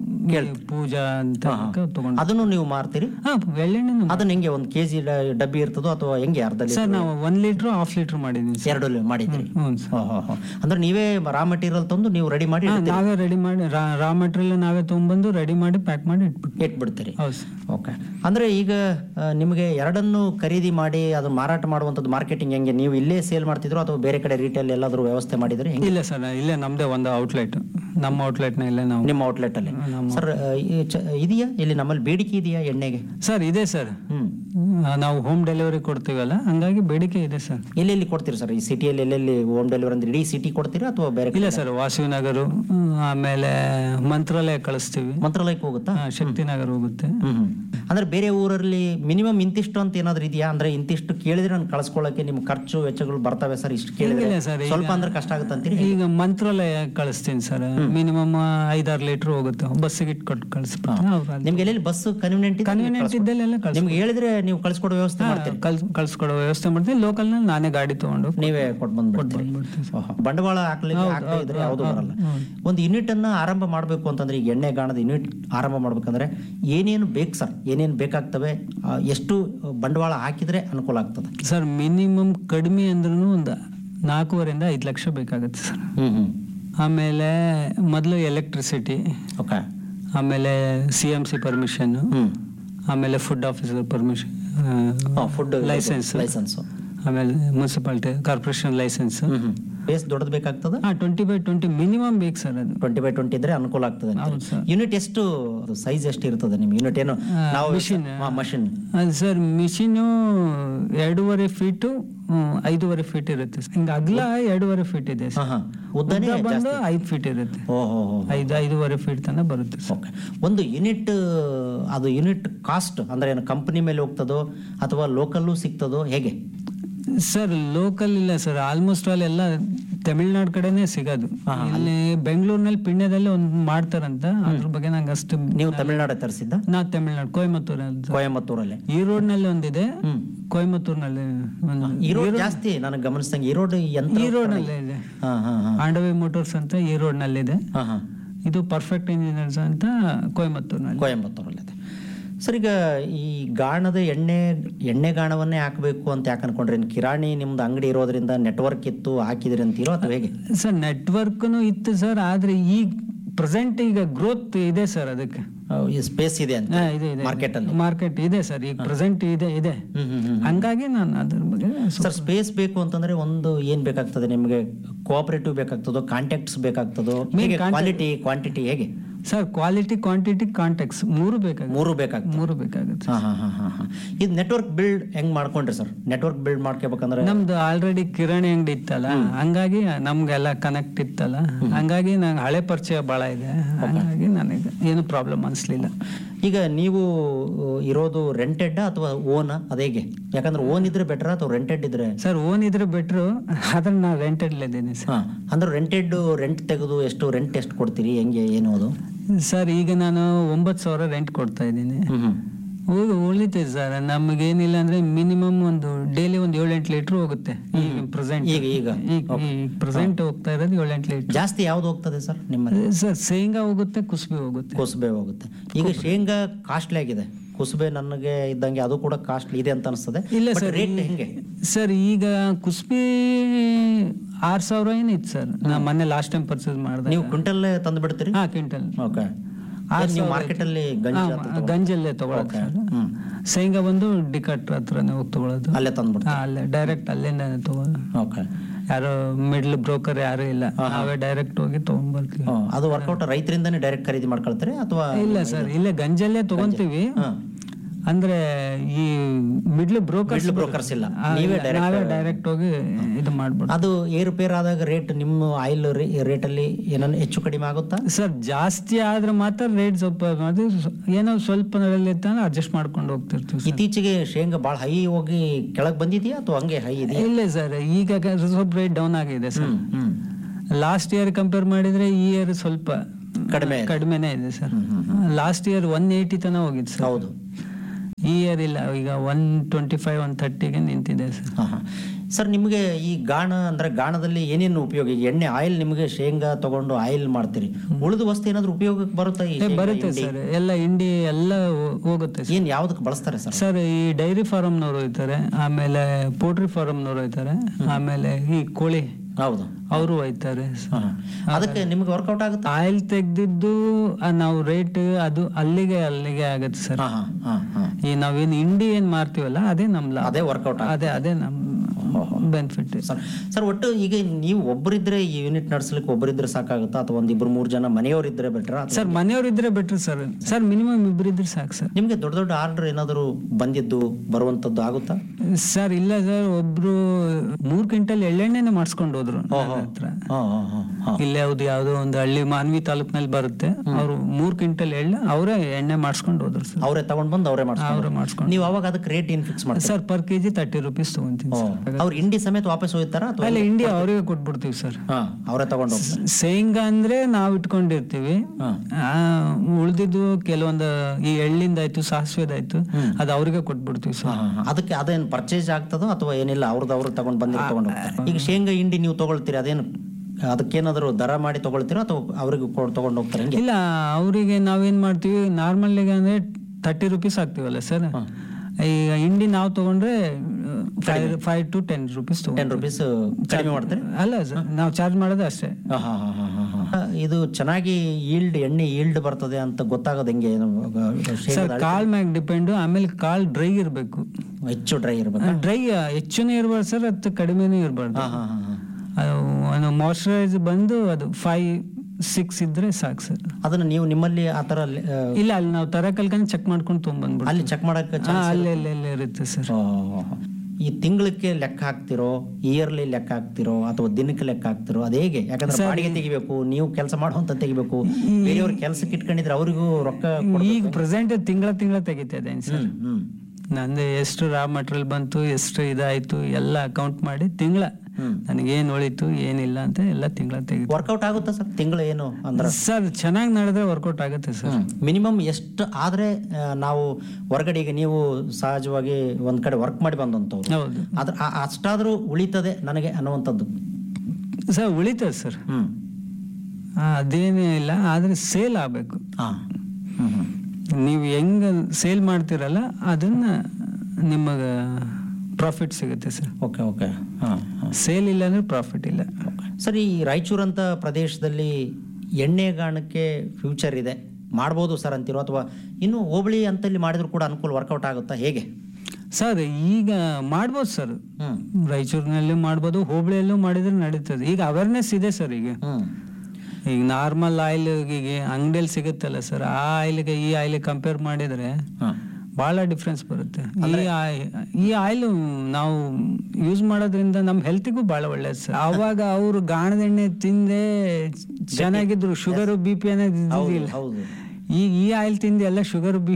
S3: ಪೂಜಾ ಅಂತ ತಗೊಂಡು
S2: ಅದನ್ನು ನೀವು ಮಾರ್ತೀರಿ
S3: ಹಾ ಎಳ್ಳೆಣ್ಣೆ
S2: ಅದನ್ನ ಹೆಂಗೆ ಒಂದು ಕೆಜಿ ಡಬ್ಬಿ ಇರ್ತದೋ ಅಥವಾ ಹೆಂಗೆ ಅರ್ಧ ಲೀಟರ್
S3: ಸರ್ ನಾವು ಒಂದ್ ಲೀಟರ್ ಹಾಫ್ ಲೀಟರ್ ಮಾಡಿದೀವಿ ಸರ್
S2: ಎರಡು ಲೀ- ಮಾಡಿದ್ದೀರಿ
S3: ಹ್ಞೂ ಸರ್
S2: ಓ, ಹೋ, ಹೋ. ಅಂದ್ರೆ ನೀವೇ ರಾ ಮಟೀರಿಯಲ್ ತಂದು ನೀವು ರೆಡಿ ಮಾಡಿ
S3: ಹಾ,
S2: ಇಡ್ತೀರಿ.
S3: ನಾವೇ ರೆಡಿ ಮಾಡಿ ರಾ ಮೆಟೀರಿಯಲ್ ನಾವೇ ತೊಗೊಂಬಂದು ರೆಡಿ ಮಾಡಿ ಪ್ಯಾಕ್ ಮಾಡಿ ಇಟ್ಬಿಟ್ಟು
S2: ಇಟ್ಬಿಡ್ತೀರಿ
S3: ಹೌದು ಸರ್
S2: ಓಕೆ ಅಂದ್ರೆ ಈಗ ಆ, ನಿಮಗೆ ಎರಡನ್ನು ಖರೀದಿ ಮಾಡಿ ಅದು ಮಾರಾಟ ಮಾಡುವಂಥದ್ದು ಮಾರ್ಕೆಟಿಂಗ್ ಹೆಂಗೆ ನೀವು ಇಲ್ಲೇ ಸೇಲ್ ಮಾಡ್ತಿದ್ರು ಅಥವಾ ಬೇರೆ ಕಡೆ ರೀಟೇಲ್ ಎಲ್ಲಾದ್ರೂ ವ್ಯವಸ್ಥೆ ಮಾಡಿದ್ರೆ ಹೆಂಗೆ
S3: ಇಲ್ಲ ಸರ್ ಇಲ್ಲೇ ನಮ್ದೇ ಒಂದು ಔಟ್ಲೆಟ್ ನಮ್ಮ ಔಟ್ಲೆಟ್ನ ಇಲ್ಲೇ ನಾವು
S2: ನಿಮ್ಮ ಔಟ್ಲೆಟ್ ಅಲ್ಲಿ
S3: ನಮ್ಮ-
S2: ಸರ್ ಆ, ಈ ಚ- ಇದೆಯಾ ಇಲ್ಲಿ ನಮ್ಮಲ್ಲಿ ಬೇಡಿಕೆ ಇದೆಯಾ ಎಣ್ಣೆಗೆ
S3: ಸರ್ ಇದೆ ಸರ್
S2: ಹ್ಮ್
S3: ನಾವು ಹೋಮ್ ಡೆಲಿವರಿ ಕೊಡ್ತೀವಲ್ಲ ಹಂಗಾಗಿ ಬೇಡಿಕೆ ಇದೆ ಸರ್
S2: ಎಲ್ಲೆಲ್ಲಿ ಕೊಡ್ತೀರಿ ಸರ್ ಈ ಸಿಟಿಯಲ್ಲಿ ಎಲ್ಲೆಲ್ಲಿ ಹೋಮ್ ಡೆಲಿವರಿ ಅಂದ್ರೆ ಇಡೀ ಸಿಟಿ ಕೊಡ್ತೀರಾ ಅಥವಾ ಬೇರೆ
S3: ಇಲ್ಲ ಸರ್ ವಾಸವಿನಗರು ಹ್ಮ್, ಆಮೇಲೆ ಮಂತ್ರಾಲಯ ಕಳಿಸ್ತೀವಿ
S2: ಮಂತ್ರಾಲಯಕ್ಕೆ ಹೋಗುತ್ತಾ
S3: ಹಾ, ಶಕ್ತಿನಗರ್ ಹೋಗುತ್ತೆ
S2: ಹ್ಮ್ ಹ್ಮ್. ಅಂದ್ರೆ ಬೇರೆ ಊರಲ್ಲಿ ಮಿನಿಮಮ್ ಇಂತಿಷ್ಟು ಅಂತ ಏನಾದ್ರು ಇದೆಯಾ ಅಂದ್ರೆ ಇಂತಿಷ್ಟು ಕೇಳಿದ್ರೆ ನಾನು ಕಳ್ಸ್ಕೊಳ್ಳೋಕೆ ನಿಮ್ ಖರ್ಚು ವೆಚ್ಚಗಳು ಬರ್ತವೆ ಸರ್ ಇಷ್ಟು ಕೇಳಿದ್ರೆ
S3: ಇಲ್ಲ ಸರ್
S2: ಸ್ವಲ್ಪ ಅಂದ್ರೆ ಕಷ್ಟ ಆಗುತ್ತೆ ಅಂತೀರಿ
S3: ಈಗ ಮಂತ್ರಾಲಯ ಕಳಿಸ್ತೀನಿ ಸರ್ ಮಿನಿಮಮ್ ಐದಾರು ಲೀಟರ್ ಹೋಗುತ್ತೆ ಬಸ್ಸಿಗೆ ಇಟ್ಟು ಕೊಟ್ಟು ಕಳಿಸ್ಬಿಟ್ಟು ಅವ್ರು ಅಲ್ಲಿ
S2: ನಿಮ್ಗೆ ಎಲ್ಲೆಲ್ಲಿ ಬಸ್ ಕನ್ವಿನಿಯಂಟ್
S3: ಕನ್ವೀನಿಯಂಟ್ ಇದ್ದಲ್ಲೆಲ್ಲ ಕಳ್ಸ್
S2: ನಿಮ್ಗೆ ಹೇಳಿದ್ರೆ ನೀವು ಕಳ್ಸಿಕೊಡೋ ವ್ಯವಸ್ಥೆ ಮಾಡ್ತೀರಿ
S3: ಕಳ್ಸ್ ಕಳ್ಸ್ಕೊಡೋ ವ್ಯವಸ್ಥೆ ಮಾಡ್ತೀನಿ ಲೋಕಲ್ನಲ್ಲಿ ನಾನೇ ಗಾಡಿ ತೊಗೊಂಡು
S2: ನೀವೇ ಕೊಟ್ಟು ಬಂದ್ಬಿಡ್ತೀರಿ
S3: ಬಂದ್ಬಿಡ್ತೀನಿ
S2: ಓಹೋ. ಬಂಡವಾಳ ಹಾಕ್ಲಿಕ್ಕೆ ಆಗ್ತಾ ಇದ್ರೆ ಯಾವುದು ಬರಲ್ಲ ಒಂದು ಯೂನಿಟ್ ಅನ್ನ ಆರಂಭ ಮಾಡಬೇಕು ಅಂತಂದ್ರೆ ಈಗ ಎಣ್ಣೆ ಗಾಣದ ಯೂನಿಟ್ ಆರಂಭ ಮಾಡ್ಬೇಕಂದ್ರೆ ಏನೇನು ಬೇಕು ಸರ್ ಏನೇನು ಬೇಕಾಗ್ತವೆ ಆ, ಎಷ್ಟು ಬಂಡವಾಳ ಹಾಕಿದ್ರೆ ಅನುಕೂಲ ಆಗ್ತದೆ
S3: ಸರ್ ಮಿನಿಮಮ್ ಕಡಿಮೆ ಅಂದ್ರೂ ಒಂದು ನಾಲ್ಕೂವರೆಯಿಂದ ಐದು ಲಕ್ಷ ಬೇಕಾಗುತ್ತೆ ಸರ್
S2: ಹ್ಮ್ ಹ್ಮ್
S3: ಆಮೇಲೆ ಮೊದಲು ಎಲೆಕ್ಟ್ರಿಸಿಟಿ
S2: ಓಕೆ
S3: ಆಮೇಲೆ ಸಿ ಎಮ್ ಸಿ ಪರ್ಮಿಷನ್
S2: ಹ್ಮ್
S3: ಆಮೇಲೆ food officer permission
S2: food
S3: licence
S2: licence
S3: ಆಮೇಲೆ ಮುನ್ಸಿಪಾಲಿಟಿ ಕಾರ್ಪೊರೇಷನ್ ಲೈಸೆನ್ಸ್
S2: ಹ್ಮ್ ಹ್ಮ್ ಬೇಸ್ ದೊಡ್ಡದು ಬೇಕಾಗ್ತದ
S3: ಹಾಂ ಟ್ವೆಂಟಿ ಬೈ ಟ್ವೆಂಟಿ ಮಿನಿಮಮ್ ಬೇಕು ಸರ್ ಅದು
S2: ಟ್ವೆಂಟಿ ಬೈ ಟ್ವೆಂಟಿ ಇದ್ರೆ ಅನುಕೂಲ ಆಗ್ತದೆ
S3: ಹೌದು ಸರ್
S2: ಯೂನಿಟ್ ಎಷ್ಟು ಸೈಜ್ ಎಷ್ಟು ಇರ್ತದೆ ನಿಮ್ ಯೂನಿಟ್ ಏನು ನಾವು
S3: machine.
S2: ಮಷಿನ್
S3: ಅದು ಸರ್ ಮಿಷಿನು ಎರಡೂವರೆ ಫೀಟು ಐದೂವರೆ ಫೀಟ್ ಇರುತ್ತೆ ಸರ್. ಹಿಂಗೆ ಅಗಲ ಎರಡೂವರೆ ಫೀಟ್ ಇದೆ
S2: ಹಾ
S3: ಸರ್
S2: ಹಾ ಉದ್ದನೇ
S3: ಉದ್ದ ಬಂದು ಐದು ಫೀಟ್ ಇರುತ್ತೆ
S2: ಓ ಹೋ ಹೋ
S3: ಐದು ಐದೂವರೆ ಫೀಟ್ ತನಕ ಬರುತ್ತೆ ಸರ್
S2: ಓಕೆ ಒಂದು ಯೂನಿಟ್ ಅದು ಯೂನಿಟ್ ಕಾಸ್ಟ್ ಅಂದ್ರೆ ಏನು ಕಂಪನಿ ಮೇಲೆ ಹೋಗ್ತದೋ ಅಥವಾ ಲೋಕಲ್ಲೂ ಸಿಗ್ತದೋ ಹೇಗೆ
S3: ಸರ್ ಲೋಕಲ್ ಇಲ್ಲ ಸರ್ ಆಲ್ಮೋಸ್ಟ್ ಆಲ್ ಎಲ್ಲ ತಮಿಳ್ನಾಡು ಕಡೆನೇ ಸಿಗೋದು ಇಲ್ಲಿ ಬೆಂಗಳೂರಿನಲ್ಲಿ ಪಿಣ್ಯದಲ್ಲಿ ಒಂದು ಮಾಡ್ತಾರಂತ ಅದ್ರ ಬಗ್ಗೆ ನಂಗೆ ಅಷ್ಟು
S2: ನೀವು ತಮಿಳ್ನಾಡು ತರಿಸಿದ್ದ
S3: ನಾ ತಮಿಳ್ನಾಡು ಕೊಯಮತ್ತೂರಲ್ಲಿ
S2: ಕೊಯಮತ್ತೂರಲ್ಲಿ
S3: ಈ ರೋಡ್ನಲ್ಲಿ ಒಂದಿದೆ
S2: ಹ್ಮ್
S3: ಕೊಯಮತ್ತೂರ್ನಲ್ಲಿ ಒಂದು
S2: ಈ ರೋಡ್ ಜಾಸ್ತಿ ನನಗೆ ಗಮನಿಸಿದಂಗೆ ಈ ರೋಡ್ ಯಂತ್ರ
S3: ಈ ರೋಡ್ನಲ್ಲೇ ಇದೆ
S2: ಹಾ ಹಾ ಹಾ
S3: ಆಂಡವಿ ಮೋಟರ್ಸ್ ಅಂತ ಈ ರೋಡ್ನಲ್ಲಿದೆ
S2: ಹಾ ಹಾ
S3: ಇದು ಪರ್ಫೆಕ್ಟ್ ಇಂಜಿನಿಯರ್ಸ್ ಅಂತ ಕೊಯಮತ್ತೂರ್ನಲ್ಲಿ
S2: ಕೊಯಂಬತ್ತೂರಲ್ಲಿ ಸರ್ ಈಗ ಈ ಗಾಣದ ಎಣ್ಣೆ ಎಣ್ಣೆ ಗಾಣವನ್ನೇ ಹಾಕಬೇಕು ಅಂತ ಯಾಕೆ ಅನ್ಕೊಂಡ್ರಿ ಏನ್ ಕಿರಾಣಿ ನಿಮ್ದು ಅಂಗಡಿ ಇರೋದ್ರಿಂದ ನೆಟ್ವರ್ಕ್ ಇತ್ತು ಹಾಕಿದ್ರಿ ಅಂತೀರೋ ಅಥವಾ ಹೇಗೆ
S3: ಸರ್ ನೆಟ್ವರ್ಕ್ನು ಇತ್ತು ಸರ್ ಆದ್ರೆ ಈಗ ಪ್ರೆಸೆಂಟ್ ಈಗ ಗ್ರೋತ್ ಇದೆ ಸರ್ ಅದಕ್ಕೆ
S2: ಸ್ಪೇಸ್ ಇದೆ ಅಂತ
S3: ಹಾ, ಇದೆ ಇದೆ
S2: ಮಾರ್ಕೆಟ್ ಅಲ್ಲಿ
S3: ಮಾರ್ಕೆಟ್ ಇದೆ ಸರ್ ಈಗ ಪ್ರೆಸೆಂಟ್ ಇದೆ ಇದೆ
S2: ಹ್ಮ್ ಹ್ಮ್ ಹ್ಮ್
S3: ಹಂಗಾಗಿ ನಾನು ಅದ್ರ ಬಗ್ಗೆ ಸ್ವಲ್ಪ-
S2: ಸರ್ ಸ್ಪೇಸ್ ಬೇಕು ಅಂತಂದ್ರೆ ಒಂದು ಏನ್ ಬೇಕಾಗ್ತದೆ ನಿಮಗೆ ಕೋಆಪರೇಟಿವ್ ಬೇಕಾಗ್ತದೋ ಕಾಂಟ್ಯಾಕ್ಟ್ಸ್ ಬೇಕಾಗ್ತದೋ ಹೇಗೆ ಕ್ವಾಲಿಟಿ ಕ್ವಾಂಟಿಟಿ ಹೇಗೆ
S3: ಸರ್ ಕ್ವಾಲಿಟಿ ಕ್ವಾಂಟಿಟಿ ಕಾಂಟ್ಯಾಕ್ಟ್ಸ್ ಮೂರು ಬೇಕಾಗುತ್ತೆ
S2: ಮೂರು ಬೇಕಾಗ್ತದೆ
S3: ಮೂರು ಬೇಕಾಗುತ್ತೆ
S2: ಹಾ ಹಾ ಹಾ ಹಾ ಹಾ ಇದು ನೆಟ್ವರ್ಕ್ ಬಿಲ್ಡ್ ಹೆಂಗ್ ಮಾಡ್ಕೊಂಡ್ರಿ ಸರ್ ನೆಟ್ವರ್ಕ್ ಬಿಲ್ಡ್ ಮಾಡ್ಕೋಬೇಕಂದ್ರೆ
S3: ನಮ್ದು ಆಲ್ರೆಡಿ ಕಿರಾಣಿ ಅಂಗಡಿ ಇತ್ತಲ್ಲ ಹಂಗಾಗಿ ನಮ್ಗೆಲ್ಲ ಕನೆಕ್ಟ್ ಇತ್ತಲ್ಲ ಹಂಗಾಗಿ ನಂಗೆ ಹಳೆ ಪರಿಚಯ ಭಾಳ ಇದೆ ಹಂಗಾಗಿ ನನಗೆ ಏನು ಪ್ರಾಬ್ಲಮ್ ಅನಿಸ್ಲಿಲ್ಲ
S2: ಈಗ ನೀವು ಇರೋದು ರೆಂಟೆಡ್ ಅಥವಾ ಓನ್ ಅದೇಗೆ ಯಾಕಂದ್ರೆ ಓನ್ ಇದ್ರೆ ಬೆಟರ್ ಅಥವಾ ರೆಂಟೆಡ್ ಇದ್ರೆ
S3: ಸರ್ ಓನ್ ಇದ್ರೆ ಬೆಟ್ರು ಆದ್ರೆ ನಾನು ರೆಂಟೆಡ್ಲಿ ಇದ್ದೀನಿ ಸರ್
S2: ಹಾ ಅಂದ್ರೆ ರೆಂಟೆಡ್ ರೆಂಟ್ ತೆಗೆದು ಎಷ್ಟು ರೆಂಟ್ ಎಷ್ಟು ಕೊಡ್ತೀರಿ ಹೆಂಗೆ ಏನು ಅದು
S3: ಸರ್ ಈಗ ನಾನು ಒಂಬತ್ತು ಸಾವಿರ ರೆಂಟ್ ಕೊಡ್ತಾ ಇದ್ದೀನಿ
S2: ಹ್ಮ್ ಹ್ಮ್
S3: ಹೋಗಿ ಉಳಿತೈತೆ ಸರ್ ನಮಗೇನಿಲ್ಲ ಅಂದ್ರೆ ಮಿನಿಮಮ್ ಒಂದು ಡೈಲಿ ಒಂದು ಏಳೆಂಟು ಲೀಟ್ರ್ ಹೋಗುತ್ತೆ ಈಗ ಪ್ರೆಸೆಂಟ್
S2: ಈಗ ಈಗ
S3: ಈಗ ಪ್ರೆಸೆಂಟ್ ಹೋಗ್ತಾ ಇರೋದು ಏಳೆಂಟು ಲೀಟ್ರ್
S2: ಜಾಸ್ತಿ ಯಾವ್ದು ಹೋಗ್ತದೆ ಸರ್ ನಿಮ್ಮಲ್ಲಿ
S3: ಸರ್ ಶೇಂಗಾ ಹೋಗುತ್ತೆ ಕುಸುಬಿ ಹೋಗುತ್ತೆ
S2: ಕುಸುಬೆ ಹೋಗುತ್ತೆ ಈಗ ಶೇಂಗಾ ಕಾಸ್ಟ್ಲಿ ಆಗಿದೆ ಕುಸುಬೆ ನನಗೆ ಇದ್ದಂಗೆ ಅದು ಕೂಡ ಕಾಸ್ಟ್ಲಿ ಇದೆ ಅಂತ ಅನಿಸ್ತದೆ
S3: ಇಲ್ಲ
S2: But
S3: ಸರ್
S2: ರೇಟ್ ಹೆಂಗೆ
S3: ಸರ್ ಈಗ ಕುಸ್ಬಿ ಆರು ಸಾವಿರ ಏನಿತ್ತು ಸರ್ ನಾ ಮೊನ್ನೆ ಲಾಸ್ಟ್ ಟೈಮ್ ಪರ್ಚೇಸ್ ಮಾಡಿದೆ
S2: ನೀವು ಕ್ವಿಂಟಲ್ಲೇ ತಂದು ಬಿಡ್ತೀರಿ
S3: ಹಾ ಕ್ವಿಂಟಲ್
S2: ಓಕೆ ನೀವು ಮಾರ್ಕೆಟ್ ಅಲ್ಲಿ ಗಂಜಿ ಅಂತ ತಗೊಂಡು-
S3: ಗಂಜಲ್ಲೇ ತಗೊಳೋದು ಸರ್
S2: ಹ್ಮ್
S3: ಶೇಂಗಾ ಬಂದು ಡಿಕಟ್ ಹತ್ರನೇ ಹೋಗಿ ತಗೊಳ್ಳೋದು
S2: ಅಲ್ಲೇ ತಂದು
S3: ಹಾ, ಅಲ್ಲೇ ಡೈರೆಕ್ಟ್ ಅಲ್ಲಿಂದ ತಗೊಳ್ಳೋದು
S2: ಓಕೆ
S3: ಯಾರು ಮಿಡ್ಲ್ ಬ್ರೋಕರ್ ಯಾರು ಇಲ್ಲ ನಾವೇ ಡೈರೆಕ್ಟ್ ಹೋಗಿ ತಗೊಂಡ್ಬರ್ತೀವಿ
S2: ಅದು ವರ್ಕೌಟ್ ರೈತರಿಂದನೇ ಡೈರೆಕ್ಟ್ ಖರೀದಿ ಮಾಡ್ಕೊಳ್ತಾರೆ ಅಥವಾ
S3: ಇಲ್ಲ ಸರ್ ಇಲ್ಲೇ ಗಂಜಲ್ಲೇ ತಗೊಂತೀವಿ
S2: ಹಾ.
S3: ಅಂದ್ರೆ ಈ ಮಿಡ್ಲ್ ಬ್ರೋಕರ್ಸ್
S2: Middle brokers ಇಲ್ಲ. ನೀವೇ direct-
S3: ನಾವೇ ಡೈರೆಕ್ಟ್ ಹೋಗಿ ಇದು ಮಾಡ್ಬಿಡ್ತೀವಿ
S2: ಅದು ಏರುಪೇರು ಆದಾಗ ರೇಟ್ ನಿಮ್ಮ ಆಯಿಲ್ ರೇಟ್ ಅಲ್ಲಿ ಏನನ್ನ ಹೆಚ್ಚು ಕಡಿಮೆ ಆಗುತ್ತಾ
S3: ಸರ್ ಜಾಸ್ತಿ ಆದ್ರೆ ಮಾತ್ರ ರೇಟ್ ಸ್ವಲ್ಪ ಅದು ಸ- ಏನೋ ಸ್ವಲ್ಪ ಅಂದ್ರೆ ಅಡ್ಜಸ್ಟ್ ಮಾಡ್ಕೊಂಡು ಹೋಗ್ತಿರ್ತೀವಿ ಸರ್.
S2: ಇತ್ತೀಚೆಗೆ ಶೇಂಗಾ ಭಾಳ ಹೈ ಹೋಗಿ ಕೆಳಗ್ ಬಂದಿದೆಯಾ ಅಥವಾ ಹಂಗೆ ಹೈ ಇದೆಯಾ
S3: ಇಲ್ಲ ಸರ್ ಈಗ ಗ- ಸ್ವಲ್ಪ ರೇಟ್ ಡೌನ್ ಆಗಿದೆ ಸರ್
S2: ಹ್ಮ್ ಹ್ಮ್
S3: ಲಾಸ್ಟ್ ಇಯರ್ ಕಂಪೇರ್ ಮಾಡಿದ್ರೆ ಈ ಇಯರ್ ಸ್ವಲ್ಪ
S2: ಕಡಿಮೆ ಇದೆ.
S3: ಕಡಿಮೆನೇ ಇದೆ sir last year one eighty ತನಕ ಹೋಗಿತ್ತು ಸರ್
S2: ಹೌದು
S3: ಈ ಇಯರ್ ಇಲ್ಲ ಈಗ ಒನ್ ಟ್ವೆಂಟಿ ಫೈವ್ ಒನ್ ಥರ್ಟಿಗೆ ನಿಂತಿದೆ ಸರ್
S2: ಹಾ ಹಾ ಸರ್ ನಿಮಗೆ ಈ ಗಾಣ ಅಂದ್ರೆ ಗಾಣದಲ್ಲಿ ಏನೇನು ಉಪಯೋಗ ಈಗ ಎಣ್ಣೆ ಆಯಿಲ್ ನಿಮಗೆ ಶೇಂಗಾ ತಗೊಂಡು ಆಯಿಲ್ ಮಾಡ್ತೀರಿ ಉಳಿದ ವಸ್ತು ಏನಾದ್ರು ಉಪಯೋಗಕ್ಕೆ ಬರುತ್ತಾ ಈ
S3: ಏ,
S2: ಶೇಂಗಾ
S3: ಬರುತ್ತೆ
S2: ಹಿಂಡಿ?
S3: ಸರ್ ಎಲ್ಲ ಇಂಡಿ ಎಲ್ಲ ಹೋ- ಹೋಗುತ್ತೆ ಸರ್
S2: ಏನ್ ಯಾವ್ದಕ್ಕೆ ಬಳಸ್ತಾರೆ ಸರ್
S3: ಸರ್ ಈ ಡೈರಿ ಫಾರಮ್ನವ್ರು ಇರ್ತಾರೆ ಆಮೇಲೆ ಪೋಲ್ಟ್ರಿ ಫಾರಮ್ನವ್ರು ಇರ್ತಾರೆ ಆಮೇಲೆ ಈ ಕೋಳಿ
S2: ಹೌದು
S3: ಅವರು ಒಯ್ತಾರೆ
S2: ಹಾ, ಹಾ. ಅದಕ್ಕೆ ನಿಮ್ಗೆ ವರ್ಕೌಟ್ ಆಗುತ್ತಾ
S3: ಆಯಿಲ್ ತೆಗ್ದಿದ್ದು ಆ, ನಾವು ರೇಟ್ ಅದು ಅಲ್ಲಿಗೆ ಅಲ್ಲಿಗೆ ಆಗತ್ತೆ ಸರ್
S2: ಹಾ ಹಾ ಹಾ ಹಾ
S3: ಈ ನಾವೇನು ಇಂಡಿ ಏನ್ ಮಾರ್ತೀವಲ್ಲ ಅದೇ ನಮ್ ಲಾಭ
S2: ಅದೇ ವರ್ಕೌಟ್
S3: ಅದೇ ಅದೇ ನಮ್ ಬೆನಿಫಿಟ್
S2: ಸರ್ ಸರ್ ಒಟ್ಟು ಈಗ ನೀವು ಒಬ್ಬರಿದ್ರೆ ಈ ಯೂನಿಟ್ ನಡೆಸ್ಲಿಕ್ಕೆ ಒಬ್ಬರಿದ್ರೆ ಸಾಕಾಗುತ್ತಾ ಅಥವಾ ಒಂದ್ ಇಬ್ರು ಮೂರು ಜನ ಮನೆಯವರಿದ್ರೆ ಬೆಟ್ರ
S3: ಸರ್ ಮನೆಯವ್ರು ಇದ್ರೆ ಬೆಟ್ರ್ ಸರ್ ಸರ್ ಮಿನಿಮಮ್ ಇಬ್ರು ಇದ್ರೆ ಸಾಕು ಸರ್
S2: ನಿಮ್ಗೆ ದೊಡ್ಡ ದೊಡ್ಡ ಆರ್ಡರ್ ಏನಾದರೂ ಬಂದಿದ್ದು ಬರುವಂತದ್ದು ಆಗುತ್ತಾ
S3: ಸರ್ ಇಲ್ಲ ಸರ್ ಒಬ್ರು ಮೂರ್ ಕ್ವಿಂಟಲ್ ಎಳ್ಳೆಣ್ಣೆನೆ ಮಾಡಿಸ್ಕೊಂಡು ಹೋದ್ರು ನನ್ನ ಹತ್ರ
S2: ಹಾ ಹಾ ಹಾ ಹಾ
S3: ಇಲ್ಲೇ ಯಾವ್ದು ಯಾವ್ದೋ ಒಂದು ಹಳ್ಳಿ ಮಾನ್ವಿ ತಾಲೂಕ್ನಲ್ಲಿ ಬರುತ್ತೆ ಅವರು ಮೂರ್ ಕ್ವಿಂಟಲ್ ಎಳ್ಳು ಅವರೇ ಎಣ್ಣೆ ಮಾಡಿಸ್ಕೊಂಡು ಹೋದ್ರು ಸರ್
S2: ಅವರೇ ತಗೊಂಡ್ ಬಂದು ಅವರೇ ಮಾಡ್ತಾರೆ
S3: ಅವರೇ ಮಾಡಿಸ್ಕೊಂಡು
S2: ನೀವು ಅವಾಗ ಅದಕ್ಕೆ ರೇಟ್ ಏನ್ ಫಿಕ್ಸ್ ಮಾಡ್ತೀರಾ
S3: sir per KG thirty rupees ತಗೊಂತೀನಿ ಸರ್
S2: ಅವ್ರು ಇಂಡಿ ಸಮೇತ ವಾಪಸ್ ಹೋಗ್ತಾರ ಅಥವಾ
S3: ಅಲ್ಲ ಇಂಡಿಯಾ ಅವರಿಗೆ ಕೊಟ್ಬಿಡ್ತೀವಿ ಸರ್
S2: ಹಾ ಅವರೇ ತಗೊಂಡು ಹೋಗ್ತಾರೆ
S3: ಶೇಂಗಾ ಅಂದ್ರೆ ನಾವ್ ಇಟ್ಕೊಂಡಿರ್ತೀವಿ
S2: ಹಾ
S3: ಆ, ಉಳ್ದಿದ್ದು ಕೆಲವೊಂದು ಈ ಎಳ್ಳಿಂದಾಯ್ತು ಸಾಸಿವೆದಾಯ್ತು ಅದು ಅವ್ರಿಗೆ ಕೊಟ್ಬಿಡ್ತೀವಿ ಸರ್
S2: ಹಾ, ಹಾ, ಹಾ. ಅದಕ್ಕೆ ಅದೇನು ಪರ್ಚೇಸ್ ಆಗ್ತದೋ ಅಥವಾ ಏನಿಲ್ಲ ಅವ್ರದ್ದು ಅವ್ರು ತಗೊಂಡ್ ಬಂದಿರೋ ತಗೊಂಡು ಹೋಗ್ತಾರೆ ಈಗ ಶೇಂಗಾ ಇಂಡಿ ನೀವು ತಗೊಳ್ತೀರಿ ಅದೇನು ಅದಕ್ಕೇನಾದ್ರು ದರ ಮಾಡಿ ತಗೊಳ್ತೀರೋ ಅಥವಾ ಅವ್ರಿಗೆ ಕೊಡ್- ತಗೊಂಡು ಹೋಗ್ತಾರೆ ಹೆಂಗೆ
S3: ಇಲ್ಲ ಅವರಿಗೆ ನಾವೇನ್ ಮಾಡ್ತೀವಿ ನಾರ್ಮಲ್ ಅಂದ್ರೆ ತರ್ಟಿ ರುಪೀಸ್ ಹಾಕ್ತಿವಲ್ಲ ಸರ್ ಈಗ ಇಂಡಿ ನಾವು ತಗೊಂಡ್ರೆ five five to ten rupees ತಗೊಂಡು
S2: ಟೆನ್ ರುಪೀಸ್ ಕಡಿಮೆ ಮಾಡ್ತಾರೆ
S3: ಅಲ್ಲ ಸರ್ ನಾವು ಚಾರ್ಜ್ ಮಾಡೋದು ಅಷ್ಟೇ
S2: ಹಾ, ಹಾ, ಹಾ, ಹಾ, ಹಾ, ಹಾ. ಇದು ಚೆನ್ನಾಗಿ ಈಲ್ಡ್ ಎಣ್ಣೆ ಈಲ್ಡ್ ಬರ್ತದೆ ಅಂತ ಗೊತ್ತಾಗೋದು ಹೆಂಗೆ ನಮ್ಗೆ
S3: ಸರ್
S2: ಶೇಂಗಾದ
S3: ಕಾಲ್ ಮ್ಯಾಗ ಡಿಪೆಂಡು ಆಮೇಲೆ ಕಾಲ್ ಡ್ರೈ ಇರಬೇಕು
S2: ಹೆಚ್ಚು ಡ್ರೈ ಇರ್ಬೇಕು
S3: ಡ್ರೈ ಹೆಚ್ಚುನೇ ಇರಬಾರ್ದು ಸರ್ ಅದು ಕಡಿಮೆನೂ ಇರಬಾರ್ದು
S2: ಹಾ ಹಾ ಹಾ ಹಾ
S3: ಅದು ಮಾಯ್ಶ್ಚರೈಸ್ ಬಂದು ಅದು ಫೈವ್ ಸಿಕ್ಸ್ ಇದ್ರೆ ಸಾಕು ಸರ್
S2: ಅದನ್ನ ನೀವು ನಿಮ್ಮಲ್ಲಿ ಆ ಥರ ಅಲ್ಲಿ, ಆ,
S3: ಇಲ್ಲ ಅಲ್ಲಿ ನಾವು ತರ ಕಲ್ಕೊಂಡು ಚೆಕ್ ಮಾಡ್ಕೊಂಡು ತೊಗೊಂಬಂದ್ಬಿಟ್ಟು
S2: ಅಲ್ಲಿ ಚೆಕ್ ಮಾಡಕ್ಕೆ
S3: ಹಾ ಅಲ್ಲೇ ಅಲ್ಲೇ ಅಲ್ಲೇ ಇರುತ್ತೆ ಸರ್
S2: ಈ ತಿಂಗಳಿಗೆ ಲೆಕ್ಕ ಹಾಕ್ತಿರೋ ಇಯರ್ಲಿ ಲೆಕ್ಕ ಹಾಕ್ತಿರೋ ಅಥವಾ ದಿನಕ್ಕೆ ಲೆಕ್ಕ ಹಾಕ್ತಿರೋ ಅದು ಹೇಗೆ ಯಾಕಂದ್ರೆ ಬಾಡಿಗೆ ತೆಗಿಬೇಕು ನೀವು ಕೆಲಸ ಮಾಡುವಂತ ತೆಗಿಬೇಕು ಬೇರೆಯವ್ರ ಕೆಲಸಕ್ಕೆ ಇಟ್ಕೊಂಡಿದ್ರೆ ಅವರಿಗೂ ರೊಕ್ಕ ಕೊಡ್ಬೇಕು.
S3: ಈಗ ಪ್ರೆಸೆಂಟ್ ತಿಂಗಳ ತಿಂಗಳ ತೆಗಿತಾ ಇದ್ದೇನೆ ಸರ್
S2: ಹ್ಮ್ ಹ್ಮ್
S3: ನಂದು ಎಷ್ಟು ರಾ ಮಟೀರಿಯಲ್ ಬಂತು ಎಷ್ಟು ಇದಾಯ್ತು ಎಲ್ಲ ಅಕೌಂಟ್ ಮಾಡಿ ತಿಂಗಳ
S2: ಹ್ಮ್.
S3: ನನಗೇನು ಉಳಿತು ಏನಿಲ್ಲ ಅಂತ ಎಲ್ಲ ತಿಂಗಳ ತೆಗಿತು
S2: ವರ್ಕೌಟ್ ಆಗುತ್ತಾ ಸರ್ ತಿಂಗಳು ಏನು ಅಂದ್ರೆ
S3: ಸರ್ ಚೆನ್ನಾಗಿ ನಡೆದ್ರೆ ವರ್ಕೌಟ್ ಆಗುತ್ತೆ ಸರ್
S2: ಮಿನಿಮಮ್ ಎಷ್ಟು ಆದ್ರೆ ಆ, ನಾವು ಹೊರಗಡೆ ಈಗ ನೀವು ಸಹಜವಾಗಿ ಒಂದ್ ಕಡೆ ವರ್ಕ್ ಮಾಡಿ ಬಂದಂತವ್ರು
S3: ಹೌದು
S2: ಅದ್ರ ಆ- ಅಷ್ಟಾದ್ರೂ ಉಳಿತದೆ ನನಗೆ ಅನ್ನುವಂಥದ್ದು
S3: ಸರ್ ಉಳಿತದೆ ಸರ್
S2: ಹ್ಮ್
S3: ಅದೇನೇ ಇಲ್ಲ ಆದ್ರೆ ಸೇಲ್ ಆಗಬೇಕು
S2: ಹಾ ಹ್ಮ್ ಹ್ಮ್
S3: ನೀವು ಹೆಂಗ ಸೇಲ್ ಮಾಡ್ತೀರಲ್ಲ ಅದನ್ನ ನಿಮಗೆ ಪ್ರಾಫಿಟ್ ಸಿಗುತ್ತೆ ಸರ್
S2: ಓಕೆ ಓಕೆ ಹಾ ಹಾ
S3: ಸೇಲ್ ಇಲ್ಲ ಅಂದ್ರೆ ಪ್ರಾಫಿಟ್ ಇಲ್ಲ
S2: ಸರ್ ಈ ರಾಯಚೂರು ಅಂತ ಪ್ರದೇಶದಲ್ಲಿ ಎಣ್ಣೆಗಾಣಕ್ಕೆ ಫ್ಯೂಚರ್ ಇದೆ ಮಾಡ್ಬೋದು ಸರ್ ಅಂತಿರೋ ಅಥವಾ ಇನ್ನು ಹೋಬಳಿ ಅಂತಲ್ಲಿ ಮಾಡಿದ್ರು ಕೂಡ ಅನುಕೂಲ ವರ್ಕೌಟ್ ಆಗುತ್ತಾ ಹೇಗೆ
S3: ಸರ್ ಈಗ ಮಾಡ್ಬೋದು ಸರ್
S2: ಹ್ಮ್
S3: ರಾಯಚೂರಿನಲ್ಲಿ ಮಾಡ್ಬೋದು ಹೋಬಳಿಯಲ್ಲೂ ಮಾಡಿದ್ರೆ ನಡೀತದೆ ಈಗ ಅವೇರ್ನೆಸ್ ಇದೆ ಸರ್ ಈಗ
S2: ಹ್ಮ್
S3: ಈಗ ನಾರ್ಮಲ್ ಆಯಿಲ್ ಈಗ ಅಂಗಡಿಯಲ್ಲಿ ಸಿಗುತ್ತಲ್ಲ ಸರ್ ಆ ಆಯಿಲ್ಗೆ ಈ ಆಯಿಲ್ ಕಂಪೇರ್ ಮಾಡಿದ್ರೆ
S2: ಹಾಂ
S3: ಬಹಳ ಡಿಫ್ರೆನ್ಸ್ ಬರುತ್ತೆ ಈ ಆಯ್- ಈ ಆಯಿಲ್ ನಾವು ಯೂಸ್ ಮಾಡೋದ್ರಿಂದ ನಮ್ಮ ಹೆಲ್ತಿಗೂ ಬಹಳ ಒಳ್ಳೇದು ಸರ್ ಅವಾಗ ಅವರು ಗಾಣದ ಎಣ್ಣೆ ತಿಂದೆ ಚೆನ್ನಾಗಿದ್ರು ಶುಗರು ಬಿ ಪಿ ಅನ್ನೋದು ಇದ್ದಿದ್ದಿಲ್ಲ
S2: ಹೌದು
S3: ಈಗ ಈ ಆಯಿಲ್ ತಿಂದು ಎಲ್ಲ ಶುಗರ್ ಬಿ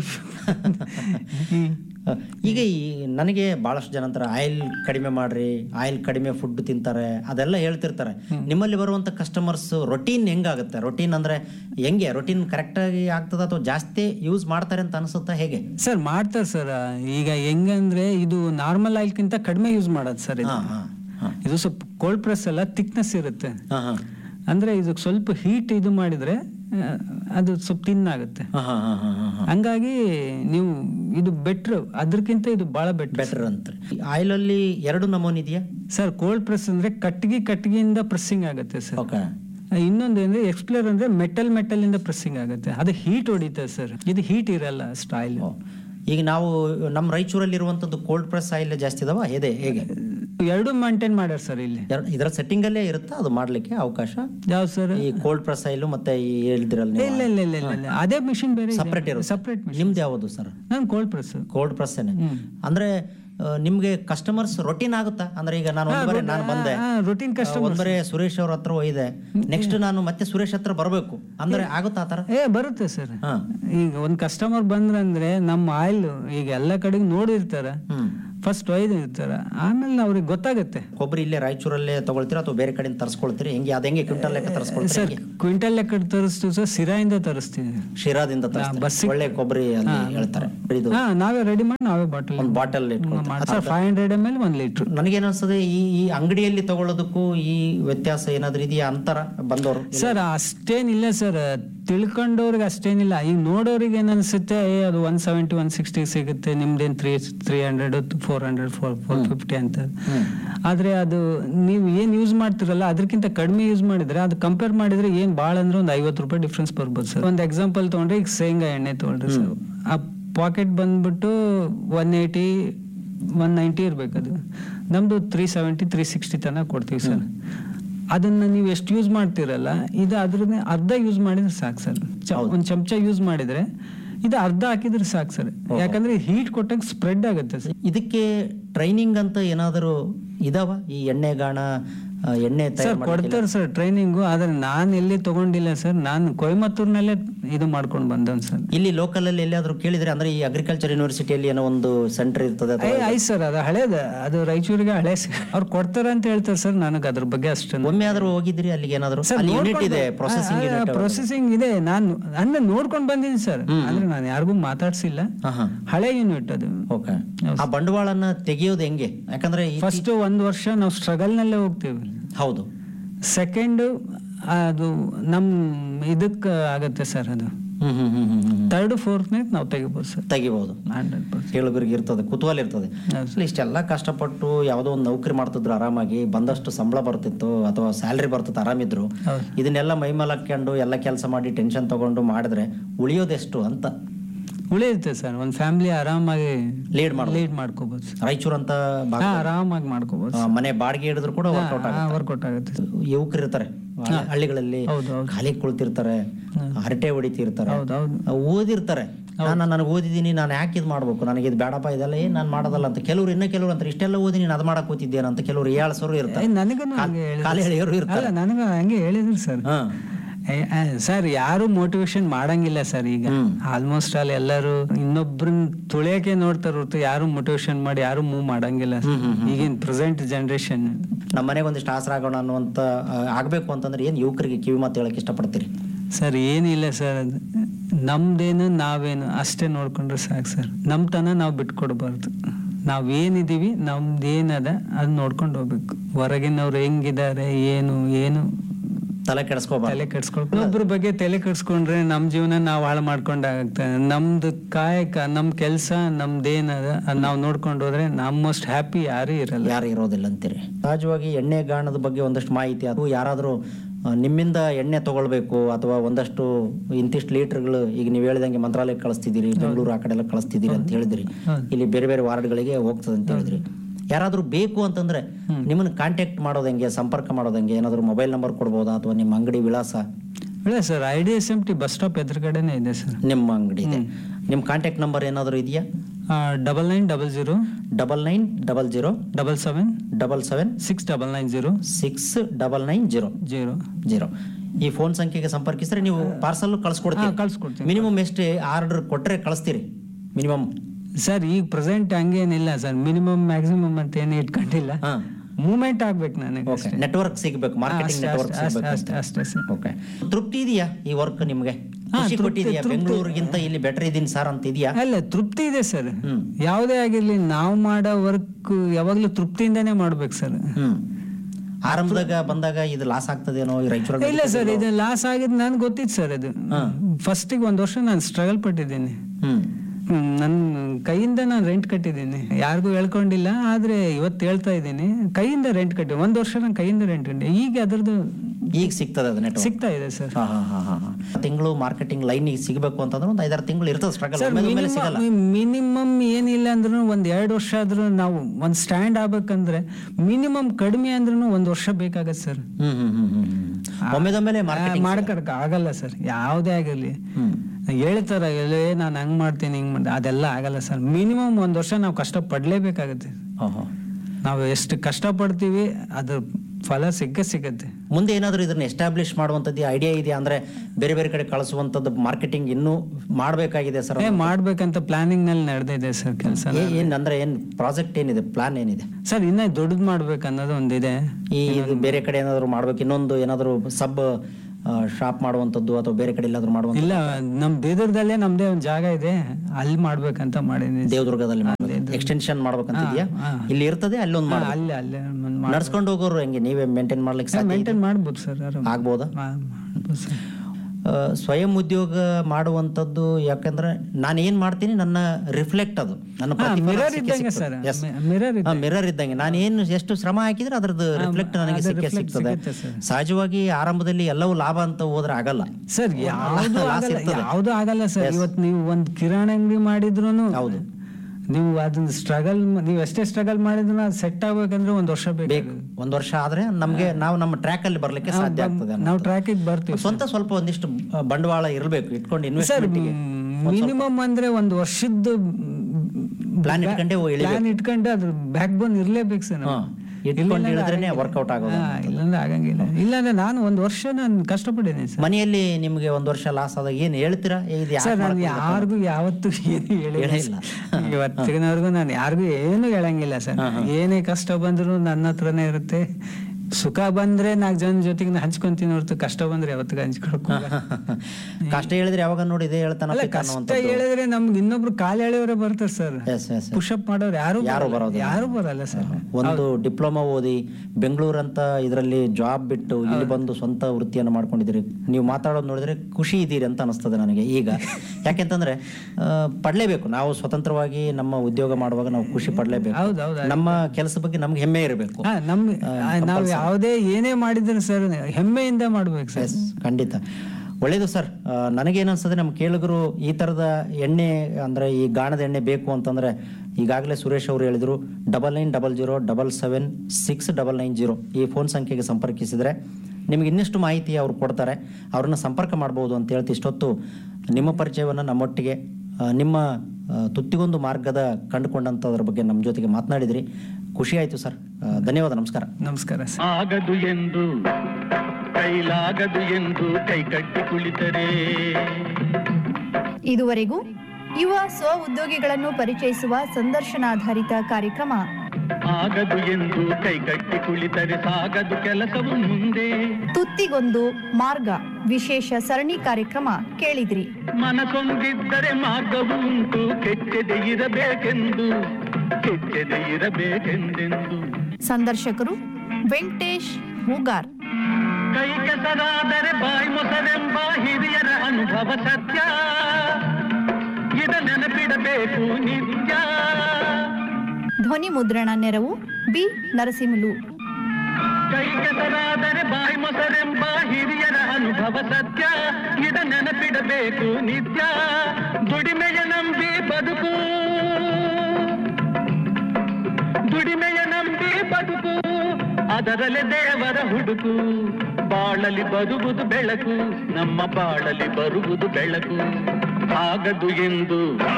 S3: ಪಿ
S2: ಅಹ್, ಈಗ ಈ ನನಗೆ ಭಾಳಷ್ಟು ಜನ ಅಂತಾರೆ ಆಯಿಲ್ ಕಡಿಮೆ ಮಾಡ್ರಿ ಆಯಿಲ್ ಕಡಿಮೆ ಫುಡ್ ತಿಂತಾರೆ ಅದೆಲ್ಲ ಹೇಳ್ತಿರ್ತಾರೆ ನಿಮ್ಮಲ್ಲಿ ಬರುವಂಥ ಕಸ್ಟಮರ್ಸ್ ರೊಟೀನ್ ಹೆಂಗಾಗುತ್ತೆ ರೊಟೀನ್ ಅಂದ್ರೆ ಹೆಂಗೆ ರೊಟೀನ್ ಕರೆಕ್ಟಾಗಿ ಆಗ್ತದ ಅಥವಾ ಜಾಸ್ತಿ ಯೂಸ್ ಮಾಡ್ತಾರೆ ಅಂತ ಅನಿಸುತ್ತಾ ಹೇಗೆ
S3: ಸರ್ ಮಾಡ್ತಾರೆ ಸರ್ ಈಗ ಹೆಂಗಂದ್ರೆ ಇದು ನಾರ್ಮಲ್ ಆಯಿಲ್ಗಿಂತ ಕಡಿಮೆ ಯೂಸ್ ಮಾಡೋದು ಸರ್ ಇದು
S2: ಹಾಂ ಹಾಂ ಹಾಂ
S3: ಇದು ಸ್ವಲ್ಪ ಕೋಲ್ಡ್ ಪ್ರೆಸ್ ಎಲ್ಲ ಥಿಕ್ನೆಸ್ ಇರುತ್ತೆ
S2: ಹಾಂ ಹಾಂ
S3: ಅಂದ್ರೆ ಇದಕ್ಕೆ ಸ್ವಲ್ಪ ಹೀಟ್ ಇದು ಮಾಡಿದ್ರೆ ಆ, ಅದು ಸ್ವಲ್ಪ ತಿನ್ನಾಗುತ್ತೆ
S2: ಹಾಂ ಹಾಂ ಹಾಂ ಹಾಂ ಹಾಂ
S3: ಹಂಗಾಗಿ ನೀವು ಇದು ಬೆಟ್ರ್ ಅದಕ್ಕಿಂತ ಇದು ಬಹಳ ಬೆಟ್ರ್
S2: ಬೆಟರ್ ಅಂತ ಆಯಿಲಲ್ಲಿ ಎರಡು ನಮೂನಿ ಇದೆಯಾ
S3: ಸರ್ ಕೋಲ್ಡ್ ಪ್ರೆಸ್ ಅಂದ್ರೆ ಕಟ್ಟಿಗೆ ಕಟ್ಟಿಗೆಯಿಂದ ಪ್ರೆಸ್ಸಿಂಗ್ ಆಗುತ್ತೆ ಸರ್
S2: ಓಕೆ
S3: ಇನ್ನೊಂದು ಅಂದ್ರೆ ಎಕ್ಸ್ಪ್ಲೇರ್ ಅಂದ್ರೆ ಮೆಟಲ್ ಮೆಟಲ್ ಇಂದ ಪ್ರೆಸ್ಸಿಂಗ್ ಆಗುತ್ತೆ ಅದು ಹೀಟ್ ಹೊಡಿತದೆ ಸರ್ ಇದು ಹೀಟ್ ಇರಲ್ಲ ಸ್ಟೈಲ್
S2: ಈಗ ನಾವು ನಮ್ಮ ರಾಯಚೂರಲ್ಲಿ ಇರುವಂಥದ್ದು ಕೋಲ್ಡ್ ಪ್ರೆಸ್ ಆಯಿಲ್ ಜಾಸ್ತಿ ಇದಾವ ಹೇಗೆ ಹೇಗೆ
S3: ಎರಡು ಮೇಂಟೈನ್ ಮಾಡ್ಯಾರ ಸರ್ ಇಲ್ಲಿ
S2: ಎರಡು ಇದರ ಸೆಟ್ಟಿಂಗಲ್ಲೇ ಇರುತ್ತಾ ಅದು ಮಾಡಲಿಕ್ಕೆ ಅವಕಾಶ
S3: ಯಾವ ಸರ್
S2: ಈ ಕೋಲ್ಡ್ ಪ್ರೆಸ್ ಆಯಿಲ್ ಮತ್ತೆ ಈ ಹೇಳ್ತಿರಲ್ಲ ನೀವು
S3: ಇಲ್ಲ ಇಲ್ಲ ಇಲ್ಲ ಇಲ್ಲ ಇಲ್ಲ ಅದೇ ಮಿಷಿನ್ ಬೇರೆ
S2: ಸಪ್ರೇಟ್ ಇರುತ್ತೆ
S3: ಸಪ್ರೇಟ್ ಮಿಷಿನ್
S2: ನಿಮ್ದು ಯಾವುದು ಸರ್
S3: ನಾನು ಕೋಲ್ಡ್ ಪ್ರೆಸ್
S2: ಕೋಲ್ಡ್ ಪ್ರೆಸ್ಸೇನೆ ಅಂದ್ರೆ ಆ, ನಿಮ್ಗೆ ಕಸ್ಟಮರ್ಸ್ ರೊಟೀನ್ ಆಗುತ್ತಾ ಅಂದ್ರೆ ಈಗ ನಾನು ಒಂದ್ ಬರೀ ನಾನು ಬಂದೆ
S3: ರುಟೀನ್ ಕಷ್ಟ
S2: ಒಂದ್ ಬರೀ ಸುರೇಶ್ ಅವ್ರ ಹತ್ರ ಒಯ್ದೆ ನೆಕ್ಸ್ಟ್ ನಾನು ಮತ್ತೆ ಸುರೇಶ್ ಹತ್ರ ಬರಬೇಕು ಅಂದ್ರೆ ಆಗುತ್ತಾ ಆ ಥರ
S3: ಏ ಬರುತ್ತೆ ಸರ್
S2: ಹಾ
S3: ಈಗ ಒಂದ್ ಕಸ್ಟಮರ್ ಬಂದ್ರಂದ್ರೆ ನಮ್ಮ ಆಯಿಲ್ ಈಗ ಎಲ್ಲ ಕಡೆಗೆ ನೋಡಿರ್ತಾರ
S2: ಹ್ಮ್
S3: ಫಸ್ಟ್ ಒಯ್ದು ಇರ್ತಾರ ಆಮೇಲೆ ಅವ್ರಿಗೆ ಗೊತ್ತಾಗುತ್ತೆ
S2: ಕೊಬ್ಬರಿ ಇಲ್ಲೇ ರಾಯಚೂರಲ್ಲೇ ತಗೊಳ್ತೀರಾ ಅಥವಾ ಬೇರೆ ಕಡೆಯಿಂದ ತರಿಸ್ಕೊಳ್ತೀರಿ ಹೆಂಗೆ ಅದು ಹೆಂಗೆ ಕ್ವಿಂಟಲ್ ಲೆಕ್ಕ ತರಿಸ್ಕೊಳ್ತೀರಿ
S3: ಸರ್
S2: ಹೆಂಗೆ?
S3: ಕ್ವಿಂಟಲ್ ಲೆಕ್ಕ ತರಿಸ್ತೀವಿ ಸರ್ ಸಿರಾಯಿಂದ ತರಿಸ್ತೀವಿ
S2: ಶಿರಾದಿಂದ ತರಿಸ್ತೀರಿ
S3: ಬಸ್ಸಿಗೆ-
S2: ಒಳ್ಳೆ ಕೊಬ್ಬರಿ ಅಲ್ಲಿ ಹೇಳ್ತಾರೆ ಇದು
S3: ಹಾ ನಾವೇ ರೆಡಿ ಮಾಡಿ ನಾವೇ ಬಾಟಲ್
S2: ಒಂದು ಬಾಟಲ್ ಇಟ್ಕೊಂಡು
S3: sir five hundred M L ಒಂದ್ ಲೀಟ್ರ್
S2: ನನಗೇನು ಅನ್ಸ್ತದೆ ಈ ಈ ಅಂಗಡಿಯಲ್ಲಿ ತಗೊಳ್ಳೋದಕ್ಕೂ ಈ ವ್ಯತ್ಯಾಸ ಏನಾದ್ರೂ ಇದೆಯಾ ಅಂತರ ಬಂದವರು
S3: ಸರ್ ಅಷ್ಟೇನಿಲ್ಲ ಸರ್ ತಿಳ್ಕೊಂಡವ್ರಿಗೆ ಅಷ್ಟೇನಿಲ್ಲ ಈಗ ನೋಡೋರಿಗೆ ಏನ್ ಅನ್ಸುತ್ತೆ ಏ ಅದು ಒನ್ ಸೆವೆಂಟಿ ಒನ್ ಸಿಕ್ಸ್ಟಿ ಸಿಗುತ್ತೆ ನಿಮ್ದೇನ್ three three hundred four hundred four four fifty ಅಂತ ಆದ್ರೆ ಅದು ನೀವು ಏನ್ ಯೂಸ್ ಮಾಡ್ತಿರಲ್ಲ ಅದಕ್ಕಿಂತ ಕಡಿಮೆ ಯೂಸ್ ಮಾಡಿದ್ರೆ ಅದು ಕಂಪೇರ್ ಮಾಡಿದ್ರೆ ಏನ್ ಭಾಳ ಅಂದ್ರೆ ಒಂದು ಐವತ್ತು ರೂಪಾಯಿ ಡಿಫ್ರೆನ್ಸ್ ಬರ್ಬೋದು ಸರ್ ಒಂದು ಎಕ್ಸಾಂಪಲ್ ತಗೊಂಡ್ರೆ ಈಗ ಶೇಂಗಾ ಎಣ್ಣೆ ತಗೊಂಡ್ರೆ ಸರ್ ಆ ಪಾಕೆಟ್ ಬಂದ್ಬಿಟ್ಟು ಒನ್ ಏಯ್ಟಿ ಒನ್ ನೈಂಟಿ ಇರ್ಬೇಕು ಅದು ನಮ್ದು ತ್ರೀ ಸೆವೆಂಟಿ ತ್ರೀ ಸಿಕ್ಸ್ಟಿ ತನಕ ಕೊಡ್ತೀವಿ ಸರ್ ಅದನ್ನ ನೀವು ಎಷ್ಟು ಯೂಸ್ ಮಾಡ್ತಿರಲ್ಲ ಇದು ಅದ್ರನ್ನೇ ಅರ್ಧ ಯೂಸ್ ಮಾಡಿದ್ರೆ ಸಾಕು ಸರ್ ಒಂದು ಚಮಚ ಯೂಸ್ ಮಾಡಿದ್ರೆ ಇದು ಅರ್ಧ ಹಾಕಿದ್ರೆ ಸಾಕು ಸರ್ ಯಾಕಂದ್ರೆ ಹೀಟ್ ಕೊಟ್ಟಾಗ ಸ್ಪ್ರೆಡ್ ಆಗುತ್ತೆ ಸರ್
S2: ಇದಕ್ಕೆ ಟ್ರೈನಿಂಗ್ ಅಂತ ಏನಾದರೂ ಇದಾವ ಈ ಎಣ್ಣೆಗಾಣ ಆ, ಎಣ್ಣೆ
S3: ಸರ್
S2: ತಯಾರು
S3: ಕೊಡ್ತಾರೆ ಸರ್ ಟ್ರೈನಿಂಗು ಆದ್ರೆ ನಾನು ಎಲ್ಲಿ ತಗೊಂಡಿಲ್ಲ ಸರ್ ನಾನು ಕೊಯಮತ್ತೂರ್ನಲ್ಲೇ ಇದು ಮಾಡ್ಕೊಂಡು ಬಂದವನ್ ಸರ್
S2: ಇಲ್ಲಿ ಲೋಕಲ್ ಅಲ್ಲಿ ಎಲ್ಲಿಯಾದ್ರೂ ಕೇಳಿದ್ರೆ ಅಂದ್ರೆ ಈ ಅಗ್ರಿಕಲ್ಚರ್ ಯೂನಿವರ್ಸಿಟಿಯಲ್ಲಿ ಏನೋ ಒಂದು ಸೆಂಟರ್ ಇರ್ತದೆ ಅಥವಾ
S3: ಏ ಆಯ್ತು ಸರ್ ಅದು ಹಳೇದ ಅದು ರಾಯಚೂರಿಗೆ ಹಳೆ ಅವ್ರು ಕೊಡ್ತಾರೆ ಅಂತ ಹೇಳ್ತಾರೆ ಸರ್ ನನಗೆ ಅದ್ರ ಬಗ್ಗೆ ಅಷ್ಟೇ
S2: ಒಮ್ಮೆ ಆದ್ರೂ ಹೋಗಿದ್ರಿ ಅಲ್ಲಿಗೆ ಏನಾದ್ರು ಅಲ್ಲಿ ಯೂನಿಟ್ ಇದೆ ಪ್ರೊಸೆಸಿಂಗ್ ಯೂನಿಟ್
S3: ಪ್ರೊಸೆಸಿಂಗ್ ಇದೆ ನಾನು ಅಂದ್ರೆ ನೋಡ್ಕೊಂಡು ಬಂದೀನಿ ಸರ್ ಅಂದ್ರೆ ನಾನು ಯಾರಿಗೂ ಮಾತಾಡ್ಸಿಲ್ಲ
S2: ಹಾ ಹಾ
S3: ಹಳೆ ಯೂನಿಟ್ ಅದು
S2: ಓಕೆ ಆ ಬಂಡವಾಳನ ತೆಗೆಯೋದು ಹೆಂಗೆ ಯಾಕಂದ್ರೆ ಈ-
S3: ಫಸ್ಟ್ ಒಂದ್ ವರ್ಷ ನಾವು ಸ್ಟ್ರಗಲ್ ನಲ್ಲೇ ಹೋಗ್ತೀವಿ
S2: ಹೌದು
S3: ಸೆಕೆಂಡ್ ಅದು ನಮ್ ಇದಕ್ಕೆ ಆಗತ್ತೆ ಸರ್ ಅದು
S2: ಹ್ಮ್ ಹ್ಮ್ ಹ್ಮ್ ಹ್ಮ್ ಹ್ಮ್
S3: ತರ್ಡ್ ಫೋರ್ತ್ನೇ ನಾವು ತೆಗಿಬೋದು ಸರ್
S2: ತೆಗಿಬಹುದು
S3: ಹಂಡ್ರೆಡ್ ಪರ್ಸೆಂಟ್
S2: ಕೇಳುಗರಿಗೆ ಇರ್ತದೆ ಕುತೂಹಲ ಇರ್ತದೆ ಅಸಲು ಇಷ್ಟೆಲ್ಲ ಕಷ್ಟಪಟ್ಟು ಯಾವುದೋ ಒಂದು ನೌಕರಿ ಮಾಡ್ತಿದ್ರು ಆರಾಮಾಗಿ ಬಂದಷ್ಟು ಸಂಬಳ ಬರ್ತಿತ್ತು ಅಥವಾ ಸ್ಯಾಲ್ರಿ ಬರ್ತಿತ್ತು ಆರಾಮಿದ್ರು
S3: ಹೌದು
S2: ಇದನ್ನೆಲ್ಲ ಮೈಮೇಲೆ ಹಾಕ್ಕೊಂಡು ಎಲ್ಲ ಕೆಲಸ ಮಾಡಿ ಟೆನ್ಷನ್ ತಗೊಂಡು ಮಾಡಿದ್ರೆ ಉಳಿಯೋದೆಷ್ಟು ಅಂತ
S3: ಉಳಿಯುತ್ತೆ ಸರ್ ಒಂದು ಫ್ಯಾಮಿಲಿ ಆರಾಮಾಗಿ
S2: ಲೀಡ್ ಮಾಡಿ
S3: ಲೀಡ್ ಮಾಡ್ಕೋಬೋದು ಸರ್
S2: ರಾಯಚೂರು ಅಂತ ಬಾ-
S3: ಹಾ, ಆರಾಮಾಗಿ ಮಾಡ್ಕೋಬೋದು
S2: ಆ, ಮನೆ ಬಾಡಿಗೆ ಹಿಡಿದ್ರು ಕೂಡ ವರ್ಕೌಟ್ ಆಗುತ್ತೆ
S3: ವರ್ಕೌಟ್ ಆಗುತ್ತೆ ಸರ್.
S2: ಯುವಕರು ಇರ್ತಾರೆ ಹಳ್ಳಿ- ಹಳ್ಳಿಗಳಲ್ಲಿ
S3: ಹೌದು ಹೌದು
S2: ಖಾಲಿ ಕುಳಿತಿರ್ತಾರೆ ಹರಟೆ ಹೊಡಿತಿರ್ತಾರೆ
S3: ಹೌದು ಹೌದು
S2: ಆ, ಓದಿರ್ತಾರೆ ನಾನು ನನಗೆ ಓದಿದ್ದೀನಿ ನಾನು ಯಾಕೆ ಇದು ಮಾಡ್ಬೇಕು ನನಗೆ ಇದು ಬೇಡಪ್ಪ ಇದೆಲ್ಲ ಏನ್ ನಾನು ಮಾಡೋದಲ್ಲ ಅಂತ ಕೆಲವ್ರು ಇನ್ನೂ ಕೆಲವ್ರು ಅಂತಾರೆ ಇಷ್ಟೆಲ್ಲ ಓದಿ ನೀನು ಅದು ಮಾಡಕ್ ಕೂತಿದ್ದೇನೆ ಅಂತ ಕೆಲವ್ರು ಏಳ್ಸೋರು ಇರ್ತಾರೆ
S3: ಏ, ನನಗೂ ಹಂಗೆ ಹೇಳಿದ್ರು
S2: ಖಾಲಿ ಎಳೆಯೋರು ಇರ್ತಾರೆ
S3: ಅಲ್ಲ ನನಗೂ ಹಂಗೆ ಹೇಳಿದ್ರು ಸರ್
S2: ಹಾ
S3: ಸರ್ ಯಾರು ಮೋಟಿವೇಶನ್ ಮಾಡಂಗಿಲ್ಲ ಸರ್ ಈಗ
S2: ಹ್ಮ್.
S3: ಆಲ್ಮೋಸ್ಟ್ ಅಲ್ಲಿ ಎಲ್ಲರೂ ಇನ್ನೊಬ್ರನ್ನ ತುಳಿಯಕ್ಕೆ ನೋಡ್ತಾರ ಹೊರತು ಯಾರು ಮೋಟಿವೇಶನ್ ಮಾಡಿ ಯಾರು ಮೂವ್ ಮಾಡಂಗಿಲ್ಲ sir. ಈಗಿನ ಪ್ರೆಸೆಂಟ್ ಜನರೇಷನ್
S2: ನಮ್ಮ ಮನೆಗೆ ಒಂದಿಷ್ಟು ಆಸರ ಆಗೋಣ ಅನ್ನುವಂತ ಆ, ಆಗ್ಬೇಕು ಅಂತಂದ್ರೆ ಏನ್ ಯುವಕರಿಗೆ ಕಿವಿ ಮಾತು ಹೇಳಕ್ ಇಷ್ಟಪಡ್ತೀರಿ
S3: ಸರ್ ಏನಿಲ್ಲ ಸರ್ ಅದು ನಮ್ದೇನು ನಾವೇನು ಅಷ್ಟೇ ನೋಡ್ಕೊಂಡ್ರೆ ಸಾಕು ಸರ್ ನಮ್ತನ ನಾವು ಬಿಟ್ಕೊಡ್ಬಾರ್ದು ನಾವೇನಿದೀವಿ ನಮ್ದೇನದ ಅದು ನೋಡ್ಕೊಂಡು ಹೋಗ್ಬೇಕು ಹೊರಗಿನವ್ರು ಹೆಂಗಿದ್ದಾರೆ ಏನು ಏನು
S2: ತಲೆ ಕೆಡಿಸ್ಕೋಬಾರ್ದು
S3: ತಲೆ ಕೆಡ್ಸ್ಕೊಳ್ ಒಬ್ರ ಬಗ್ಗೆ ತಲೆ ಕೆಡ್ಸ್ಕೊಂಡ್ರೆ ನಮ್ ಜೀವನ ನಾವ್ ಹಾಳು ಮಾಡ್ಕೊಂಡಾಗ್ತದೆ ನಮ್ದು ಕಾಯಕ ನಮ್ ಕೆಲ್ಸ ನಮ್ದೇನದ ಅದ್ ನಾವ್ ನೋಡ್ಕೊಂಡು ಹೋದ್ರೆ ನಮ್ಮಷ್ಟು ಹ್ಯಾಪಿ ಯಾರು ಇರಲ್ಲ
S2: ಯಾರು ಇರೋದಿಲ್ಲ ಅಂತೀರಿ ಸಹಜವಾಗಿ ಎಣ್ಣೆ ಗಾಣದ ಬಗ್ಗೆ ಒಂದಷ್ಟು ಮಾಹಿತಿ ಅದು ಯಾರಾದರೂ ನಿಮ್ಮಿಂದ ಎಣ್ಣೆ ತಗೊಳ್ಬೇಕು ಅಥವಾ ಒಂದಷ್ಟು ಇಂತಿಷ್ಟು ಲೀಟರ್ಗಳು ಈಗ ನೀವು ಹೇಳಿದಂಗೆ ಮಂತ್ರಾಲಯಕ್ಕೆ ಕಳಿಸ್ತಿದ್ದೀರಿ ಬೆಂಗಳೂರು ಆ ಕಡೆ ಎಲ್ಲ ಕಳಿಸ್ತಿದ್ದೀರಿ ಅಂತ ಹೇಳಿದ್ರಿ
S3: ಹೌದು.
S2: ಇಲ್ಲಿ ಬೇರೆ ಬೇರೆ ವಾರ್ಡ್ಗಳಿಗೆ ಹೋಗ್ತದೆ ಅಂತ ಹೇಳಿದ್ರಿ ಯಾರಾದರೂ ಬೇಕು ಅಂತಂದ್ರೆ ನಿಮ್ಮನ್ನ ಕಾಂಟ್ಯಾಕ್ಟ್ ಮಾಡೋದು ಹೆಂಗೆ ಸಂಪರ್ಕ ಮಾಡೋದು ಹೆಂಗೆ ಏನಾದರೂ ಮೊಬೈಲ್ ನಂಬರ್ ಕೊಡ್ಬೋದಾ ಅಥವಾ ನಿಮ್ಮ ಅಂಗಡಿ ವಿಳಾಸ
S3: ಇಲ್ಲ sir I D S M T bus stop ಎದುರುಗಡೆನೆ ಇದೆ ಸರ್
S2: ನಿಮ್ಮ ಅಂಗಡಿ ಇದೆ ನಿಮ್ಮ ಕಾಂಟ್ಯಾಕ್ಟ್ ನಂಬರ್ ಏನಾದರೂ ಇದೆಯಾ
S3: double nine double zero
S2: double nine double zero
S3: double seven
S2: double seven
S3: six double nine zero
S2: six double nine zero
S3: zero
S2: zero ಈ phone ಸಂಖ್ಯೆಗೆ ಸಂಪರ್ಕಿಸಿದ್ರೆ ನೀವು ಪಾರ್ಸಲ್ ಕಳಿಸ್ಕೊಡ್ತೀರಿ
S3: ಕಳ್ಸ್ಕೊಡ್ತೀನಿ
S2: ಮಿನಿಮಮ್ ಎಷ್ಟು ಆರ್ಡರ್ ಕೊಟ್ಟರೆ ಕಳಿಸ್ತೀರಿ ಮಿನಿಮಮ್
S3: ಸರ್ ಈಗ ಪ್ರೆಸೆಂಟ್ ಹಂಗೇನಿಲ್ಲ ಸರ್ ಮಿನಿಮಮ್ ಮ್ಯಾಕ್ಸಿಮಮ್ ಅಂತ ಏನು ಇಟ್ಕೊಂಡಿಲ್ಲ
S2: ಹಾ
S3: ಮೂವ್ಮೆಂಟ್ ಆಗ್ಬೇಕು ನನಗೆ
S2: ಓಕೆ ನೆಟ್ವರ್ಕ್ ಸಿಗ್ಬೇಕು ಮಾರ್ಕೆಟಿಂಗ್ ನೆಟ್ವರ್ಕ್ ಸಿಗ್ಬೇಕು
S3: ಅಷ್ಟೇ ಅಷ್ಟೇ ಸರ್
S2: ಓಕೆ ತೃಪ್ತಿ ಇದೆಯಾ ಈ ವರ್ಕ್ ನಿಮ್ಗೆ ಖುಷಿ ಕೊಟ್ಟಿದ್ಯಾ ಬೆಂಗಳೂರಿಗಿಂತ ಇಲ್ಲಿ ಬೆಟರ್ ಇದೀನಿ ಸರ್ ಅಂತ ಇದೆಯಾ
S3: ಅಲ್ಲ ತೃಪ್ತಿ ಇದೆ ಸರ್
S2: ಹ್ಮ್
S3: ಯಾವುದೇ ಆಗಿರ್ಲಿ ನಾವು ಮಾಡೋ ವರ್ಕ್ ಯಾವಾಗ್ಲೂ ತೃಪ್ತಿಯಿಂದಾನೇ ಮಾಡ್ಬೇಕು ಸರ್
S2: ಹ್ಮ್ ಆರಂಭದಾಗ ಬಂದಾಗ ಇದು ಲಾಸ್ ಆಗ್ತದೇನೋ ಈ ರಾಯಚೂರಲ್ಲಿ
S3: ಇಲ್ಲ ಸರ್ ಇದು ಲಾಸ್ ಆಗಿದ್ ನನ್ಗೆ ಗೊತ್ತಿತ್ತು ಸರ್ ಅದು ಫಸ್ಟಿಗೆ ಒಂದ್ ವರ್ಷ ನಾನು ಸ್ಟ್ರಗಲ್ ಪಟ್ಟಿದ್ದೀನಿ
S2: ಹ್ಮ್
S3: ಹ್ಮ್, ನನ್ ಕೈಯಿಂದ ನಾನು ರೆಂಟ್ ಕಟ್ಟಿದ್ದೀನಿ ಯಾರಿಗೂ ಹೇಳ್ಕೊಂಡಿಲ್ಲ ಆದ್ರೆ ಇವತ್ತು ಹೇಳ್ತಾ ಇದ್ದೀನಿ ಕೈಯಿಂದ ರೆಂಟ್ ಕಟ್ಟಿ ಒಂದ್ ವರ್ಷ ನಾನು ಕೈಯಿಂದ ರೆಂಟ್ ಕಟ್ಟಿ ಈಗ ಅದ್ರದ್ದು
S2: ಈಗ ಸಿಗ್ತದೆ ಅದು ನೆಟ್ವರ್ಕ್
S3: ಸಿಗ್ತಾ ಇದೆ ಸರ್
S2: ಹಾ ಹಾ ಹಾ ಹಾ ಹಾ ತಿಂಗಳು ಮಾರ್ಕೆಟಿಂಗ್ ಲೈನಿಗೆ ಸಿಗಬೇಕು ಅಂತಂದ್ರೆ ಒಂದು ಐದಾರು ತಿಂಗಳು ಇರ್ತದೆ ಸ್ಟ್ರಗಲ್
S3: ಸರ್
S2: ಮೇಲೆ ಸಿಗಲ್ಲ
S3: ಮಿನಿಮಮ್ ಏನಿಲ್ಲ ಅಂದ್ರೂ ಒಂದ್ ಎರಡು ವರ್ಷ ಆದ್ರೂ ನಾವು ಒಂದ್ ಸ್ಟ್ಯಾಂಡ್ ಆಗ್ಬೇಕಂದ್ರೆ ಮಿನಿಮಮ್ ಕಡಿಮೆ ಅಂದ್ರೂ ಒಂದ್ ವರ್ಷ ಬೇಕಾಗತ್ತೆ ಸರ್
S2: ಹ್ಮ್ ಹ್ಮ್ ಹ್ಮ್ ಹ್ಮ್ ಹ್ಮ್ ಒಮ್ಮೆದೊಮ್ಮೆಲೆ ಮಾರ್ಕೆಟಿಂಗ್
S3: ಮಾಡ್ಕೊಳಕ್ ಆಗಲ್ಲ ಸರ್ ಯಾವುದೇ ಆಗಿರ್ಲಿ
S2: ಹ್ಮ್
S3: ಹೇಳ್ತಾರ ಎಲ್ಲೇ ನಾನು ಹಂಗ್ ಮಾಡ್ತೀನಿ ಹಿಂಗ್ ಮಾಡ್ತೀನಿ ಅದೆಲ್ಲ ಆಗಲ್ಲ ಸರ್ ಮಿನಿಮಮ್ ಒಂದ್ ವರ್ಷ ನಾವು ಕಷ್ಟ ಪಡ್ಲೇಬೇಕಾಗತ್ತೆ
S2: ಹಾ ಹಾ
S3: ನಾವು ಎಷ್ಟು ಕಷ್ಟ ಪಡ್ತೀವಿ ಅದ್ರ ಫಲ ಸಿಕ್ಕ ಸಿಗತ್ತೆ
S2: ಮುಂದೆ ಏನಾದರೂ ಇದನ್ನ ಎಸ್ಟಾಬ್ಲಿಷ್ ಮಾಡುವಂಥದ್ದು ಐಡಿಯಾ ಇದೆಯಾ ಅಂದ್ರೆ ಬೇರೆ ಬೇರೆ ಕಡೆ ಕಳಿಸುವಂಥದ್ದು ಮಾರ್ಕೆಟಿಂಗ್ ಇನ್ನೂ ಮಾಡಬೇಕಾಗಿದೆ ಸರ್
S3: ಏ ಮಾಡ್ಬೇಕಂತ ಪ್ಲಾನಿಂಗ್ ನಲ್ಲಿ ನಡೆದಿದೆ ಸರ್ ಕೆಲಸ
S2: ಏನ್ ಅಂದ್ರೆ ಏನ್ ಪ್ರಾಜೆಕ್ಟ್ ಏನಿದೆ ಪ್ಲಾನ್ ಏನಿದೆ
S3: ಸರ್ ಇನ್ನ ದೊಡ್ಡದು ಮಾಡ್ಬೇಕು ಅನ್ನೋದು ಒಂದಿದೆ
S2: ಈ ಇದು ಬೇರೆ ಕಡೆ ಏನಾದರೂ ಮಾಡ್ಬೇಕು ಇನ್ನೊಂದು ಏನಾದರೂ ಸಬ್ ಶಾಪ್ ಮಾಡುವಂಥದ್ದು ಅಥವಾ ಬೇರೆ ಕಡೆ ಎಲ್ಲಾದ್ರೂ ಮಾಡುವಂಥ
S3: ಇಲ್ಲ ನಮ್ ಬೀದರ್ದಲ್ಲೇ ನಮ್ದೇ ಒಂದ್ ಜಾಗ ಇದೆ ಅಲ್ಲಿ ಮಾಡ್ಬೇಕಂತ ಮಾಡಿದೀನಿ
S2: ದೇವದುರ್ಗದಲ್ಲಿ ಎಕ್ಸ್ಟೆನ್ಷನ್ ಮಾಡ್ಬೇಕಂತಿದ್ಯಾ ಇಲ್ಲಿ ಇರ್ತದೆ ಅಲ್ಲೊಂದು ಮಾಡಿ
S3: ಅಲ್ಲೇ ಅಲ್ಲೇ
S2: ನಡ್ಸ್ಕೊಂಡು ಹೋಗೋರು ಹೆಂಗೆ ನೀವೇ ಮೇಂಟೈನ್ ಮಾಡ್ಲಿಕ್ಕೆ ಸಾಧ್ಯ
S3: ಮೇಂಟೈನ್ ಮಾಡ್ಬೋದು ಸರ್ ಆರಾಮ್
S2: ಆಗ್ಬೋದಾ
S3: ಮಾ- ಮಾಡ್ಬೋದು ಸರ್
S2: ಆ, ಸ್ವಯಂ ಉದ್ಯೋಗ ಮಾಡುವಂಥದ್ದು ಯಾಕಂದ್ರೆ ನಾನು ಏನ್ ಮಾಡ್ತೀನಿ ನನ್ನ ರಿಫ್ಲೆಕ್ಟ್ ಅದು ನನ್ನ
S3: ಮಿರರ್ ಇದ್ದಂಗೆ ಸರ್ ಮಿರರ್
S2: ಮಿರರ್ ಇದ್ದಂಗೆ ನಾನು ಏನು ಎಷ್ಟು ಶ್ರಮ ಹಾಕಿದ್ರೆ ಅದ್ರದ್ದು ರಿಫ್ಲೆಕ್ಟ್ ನನಗೆ ಸಿಕ್ಕೇ ಸಿಗ್ತದೆ
S3: ಸಿಗುತ್ತೆ ಸರ್
S2: ಸಹಜವಾಗಿ ಆರಂಭದಲ್ಲಿ ಎಲ್ಲವೂ ಲಾಭ ಅಂತ ಹೋದ್ರೆ ಆಗಲ್ಲ
S3: ಸರ್ ಯಾವ್ದು ಆಗಲ್ಲ ಯಾವ್ದು ಆಗಲ್ಲ ಸರ್ ಇವತ್ತು ನೀವು ಒಂದ್ ಕಿರಾಣಿ ಅಂಗಡಿ ಮಾಡಿದ್ರು
S2: ಹೌದು
S3: ನೀವು ಅದನ್ನ ಸ್ಟ್ರಗಲ್ ನೀವು ಎಷ್ಟೇ ಸ್ಟ್ರಗಲ್ ಮಾಡಿದ್ರು ಅದು ಸೆಟ್ ಆಗ್ಬೇಕಂದ್ರೆ ಒಂದ್ ವರ್ಷ ಬೇಕು
S2: ಒಂದ್ ವರ್ಷ ಆದ್ರೆ ನಮ್ಗೆ ನಾವು ನಮ್ಮ ಟ್ರ್ಯಾಕ್ ಅಲ್ಲಿ ಬರ್ಲಿಕ್ಕೆ ಸಾಧ್ಯ ಆಗ್ತದೆ
S3: ನಾವು ಟ್ರ್ಯಾಕಿಗೆ ಬರ್ತೀವಿ
S2: ಸ್ವಂತ ಸ್ವಲ್ಪ ಒಂದಿಷ್ಟು ಆ, ಬಂಡವಾಳ ಇರಬೇಕು ಇಟ್ಕೊಂಡು
S3: ಸರ್
S2: ಇನ್ವೆಸ್ಟ್ಮೆಂಟ್
S3: ಮಿನಿಮಮ್ ಅಂದ್ರೆ ಒಂದು ವರ್ಷದ
S2: ಪ್ಲಾನ್ ಇಟ್ಕೊಂಡೆ ಹೋಗಿ ಇಳಿ-
S3: ಪ್ಲಾನ್ ಇಟ್ಕೊಂಡು ಅದ್ರ ಬ್ಯಾಕ್ ಬೋನ್ ಇರ್ಲೇಬೇಕು ಸರ್
S2: ಹಾ, ಇಟ್ಕೊಂಡು ಇಳಿದ್ರೇನೆ ವರ್ಕೌಟ್ ಆಗೋದು
S3: ಇಲ್ಲಾಂದ್ರೆ ಆಗಂಗಿಲ್ಲ ಇಲ್ಲಾಂದ್ರೆ ನಾನು ಒಂದ್ ವರ್ಷ ನಾನು ಕಷ್ಟಪಟ್ಟಿದ್ದೀನಿ ಸರ್
S2: ಮನೆಯಲ್ಲಿ ನಿಮ್ಗೆ ಒಂದ್ ವರ್ಷ ಲಾಸ್ ಆದಾಗ ಏನ್ ಹೇಳ್ತೀರಾ ಏ, ಇದು ಯಾಕ್
S3: ಸರ್ ನಾನು
S2: ಮಾಡ್ತಿದ್ದೀರಾ?
S3: ಯಾರಿಗೂ ಯಾವತ್ತೂ ಏನು ಹೇಳಿಲ್ಲ
S2: ಹೇಳಿಲ್ಲ.
S3: ಸರ್. ಇವತ್ತಿನವರೆಗೂ ನಾನು ಯಾರಿಗೂ ಏನು ಹೇಳಂಗಿಲ್ಲ ಸರ್ ಏನೇ ಕಷ್ಟ ಬಂದ್ರು ನನ್ನ ಹತ್ರನೇ ಇರುತ್ತೆ ಸುಖ ಬಂದ್ರೆ ನಾಲ್ಕು ಜನ ಜೊತೆಗೆ ಹಂಚ್ಕೊಂತೀನಿ ಹೊರತು ಕಷ್ಟ ಬಂದ್ರೆ ಯಾವತ್ತಿಗೆ ಹಂಚ್ಕೊಳಕ್ ಹೋಗಲ್ಲ.
S2: ಕಷ್ಟ ಹೇಳಿದ್ರೆ ಯಾವಾಗ ನೋಡಿ ಇದೇ ಹೇಳ್ತಾನ
S3: ಅಲ್ಲ ಕಷ್ಟ ಹೇಳಿದ್ರೆ ನಮ್ಗೆ ಇನ್ನೊಬ್ರು ಕಾಲ್ ಎಳೆಯವರೇ ಬರ್ತಾರೆ ಸರ್
S2: ಎಸ್ ಎಸ್
S3: ಪುಷಪ್ ಮಾಡೋರು ಯಾರು
S2: ಯಾರು ಬರೋದಿಲ್ಲ.
S3: ಯಾರು ಬರಲ್ಲ ಸರ್
S2: ಒಂದು ಡಿಪ್ಲೊಮಾ ಓದಿ ಬೆಂಗಳೂರು ಅಂತ ಇದರಲ್ಲಿ ಜಾಬ್ ಬಿಟ್ಟು ಇಲ್ಲಿ ಬಂದು ಸ್ವಂತ ವೃತ್ತಿಯನ್ನು ಮಾಡ್ಕೊಂಡಿದ್ದೀರಿ ನೀವು ಮಾತಾಡೋದು ನೋಡಿದ್ರೆ ಖುಷಿ ಇದ್ದೀರಿ ಅಂತ ಅನಿಸ್ತದೆ ನನಗೆ ಈಗ ಯಾಕೆಂತಂದ್ರೆ ಆ, ಪಡ್ಲೇಬೇಕು ನಾವು ಸ್ವತಂತ್ರವಾಗಿ ನಮ್ಮ ಉದ್ಯೋಗ ಮಾಡುವಾಗ ನಾವು ಖುಷಿ ಪಡ್ಲೇಬೇಕು
S3: ಹೌದು ಹೌದು
S2: ನಮ್ಮ ಕೆಲಸ ಬಗ್ಗೆ ನಮ್ಗೆ ಹೆಮ್ಮೆ ಇರಬೇಕು
S3: ಹಾ ನಮ್ ನಾವು ಯಾವುದೇ ಏನೇ ಮಾಡಿದ್ರೆ ಸರ್ ಹೆಮ್ಮೆಯಿಂದ ಮಾಡ್ಬೇಕು ಸರ್
S2: ಎಸ್ ಖಂಡಿತ ಒಳ್ಳೇದು ಸರ್ ನನಗೇನು ಅನ್ಸ್ತದೆ ನಮ್ಮ ಕೇಳುಗರು ಈ ಥರದ ಎಣ್ಣೆ ಅಂದರೆ ಈ ಗಾಣದ ಎಣ್ಣೆ ಬೇಕು ಅಂತಂದರೆ ಈಗಾಗಲೇ ಸುರೇಶ್ ಅವರು ಹೇಳಿದರು double nine double zero double seven six double nine zero ಈ ಫೋನ್ ಸಂಖ್ಯೆಗೆ ಸಂಪರ್ಕಿಸಿದರೆ ನಿಮಗೆ ಇನ್ನಷ್ಟು ಮಾಹಿತಿ ಅವರು ಕೊಡ್ತಾರೆ ಅವ್ರನ್ನ ಸಂಪರ್ಕ ಮಾಡ್ಬೋದು ಅಂತ ಹೇಳ್ತಿ ಇಷ್ಟೊತ್ತು ನಿಮ್ಮ ಪರಿಚಯವನ್ನು ನಮ್ಮೊಟ್ಟಿಗೆ ಆ, ನಿಮ್ಮ ಆ, ತುತ್ತಿಗೊಂದು ಮಾರ್ಗದ ಕಂಡುಕೊಂಡಂಥದ್ರ ಬಗ್ಗೆ ನಮ್ಮ ಜೊತೆಗೆ ಮಾತನಾಡಿದ್ರಿ ಖುಷಿ ಆಯಿತು ಸರ್ ಆ, ಧನ್ಯವಾದ ನಮಸ್ಕಾರ
S3: ನಮಸ್ಕಾರ ಸರ್
S1: ಆಗದು ಎಂದು ಕೈಲಾಗದು ಎಂದು ಕೈ ಕಟ್ಟಿ ಕುಳಿತರೆ
S4: ಇದುವರೆಗೂ ಯುವ ಸ್ವ ಉದ್ಯೋಗಿಗಳನ್ನು ಪರಿಚಯಿಸುವ ಸಂದರ್ಶನಾಧಾರಿತ ಕಾರ್ಯಕ್ರಮ
S1: ಆಗದು ಎಂದು ಕೈ ಕಟ್ಟಿ ಕುಳಿತರೆ ಸಾಗದು ಕೆಲಸವು ಮುಂದೆ
S4: ತುತ್ತಿಗೊಂದು ಮಾರ್ಗ ವಿಶೇಷ ಸರಣಿ ಕಾರ್ಯಕ್ರಮ ಕೇಳಿದ್ರಿ
S1: ಮನಸೊಂದಿದ್ದರೆ ಮಾರ್ಗವು ಉಂಟು ಕೆಚ್ಚದೆ ಇರಬೇಕೆಂದು ಕೆಚ್ಚದೆ ಇರಬೇಕೆಂದೆಂದು
S4: ಸಂದರ್ಶಕರು ವೆಂಕಟೇಶ್ ಮೂಗಾರ್
S1: ಕೈ ಕೆಸರಾದರೆ ಬಾಯಿ ಮೊಸರೆಂಬ ಹಿರಿಯರ ಅನುಭವ ಸತ್ಯ ಇದ ನೆನಪಿಡಬೇಕು ನಿತ್ಯ
S4: ಧ್ವನಿ ಮುದ್ರಣ ನೆರವು ಬಿ ನರಸಿಂಹಲು
S1: ಕೈ ಕೆಸರಾದರೆ ಬಾಯಿ ಮೊಸರೆಂಬ ಹಿರಿಯರ ಅನುಭವ ಸತ್ಯ ಇದ ನೆನಪಿಡಬೇಕು ನಿತ್ಯ ದುಡಿಮೆಯ ನಂಬಿ ಬದುಕು ದುಡಿಮೆಯ ನಂಬಿ ಬದುಕು ಅದರಲ್ಲೇ ದೇವರ ಹುಡುಕು ಬಾಳಲಿ ಬರುವುದು ಬೆಳಕು ನಮ್ಮ ಬಾಳಲಿ ಬರುವುದು ಬೆಳಕು ಆಗದು ಎಂದು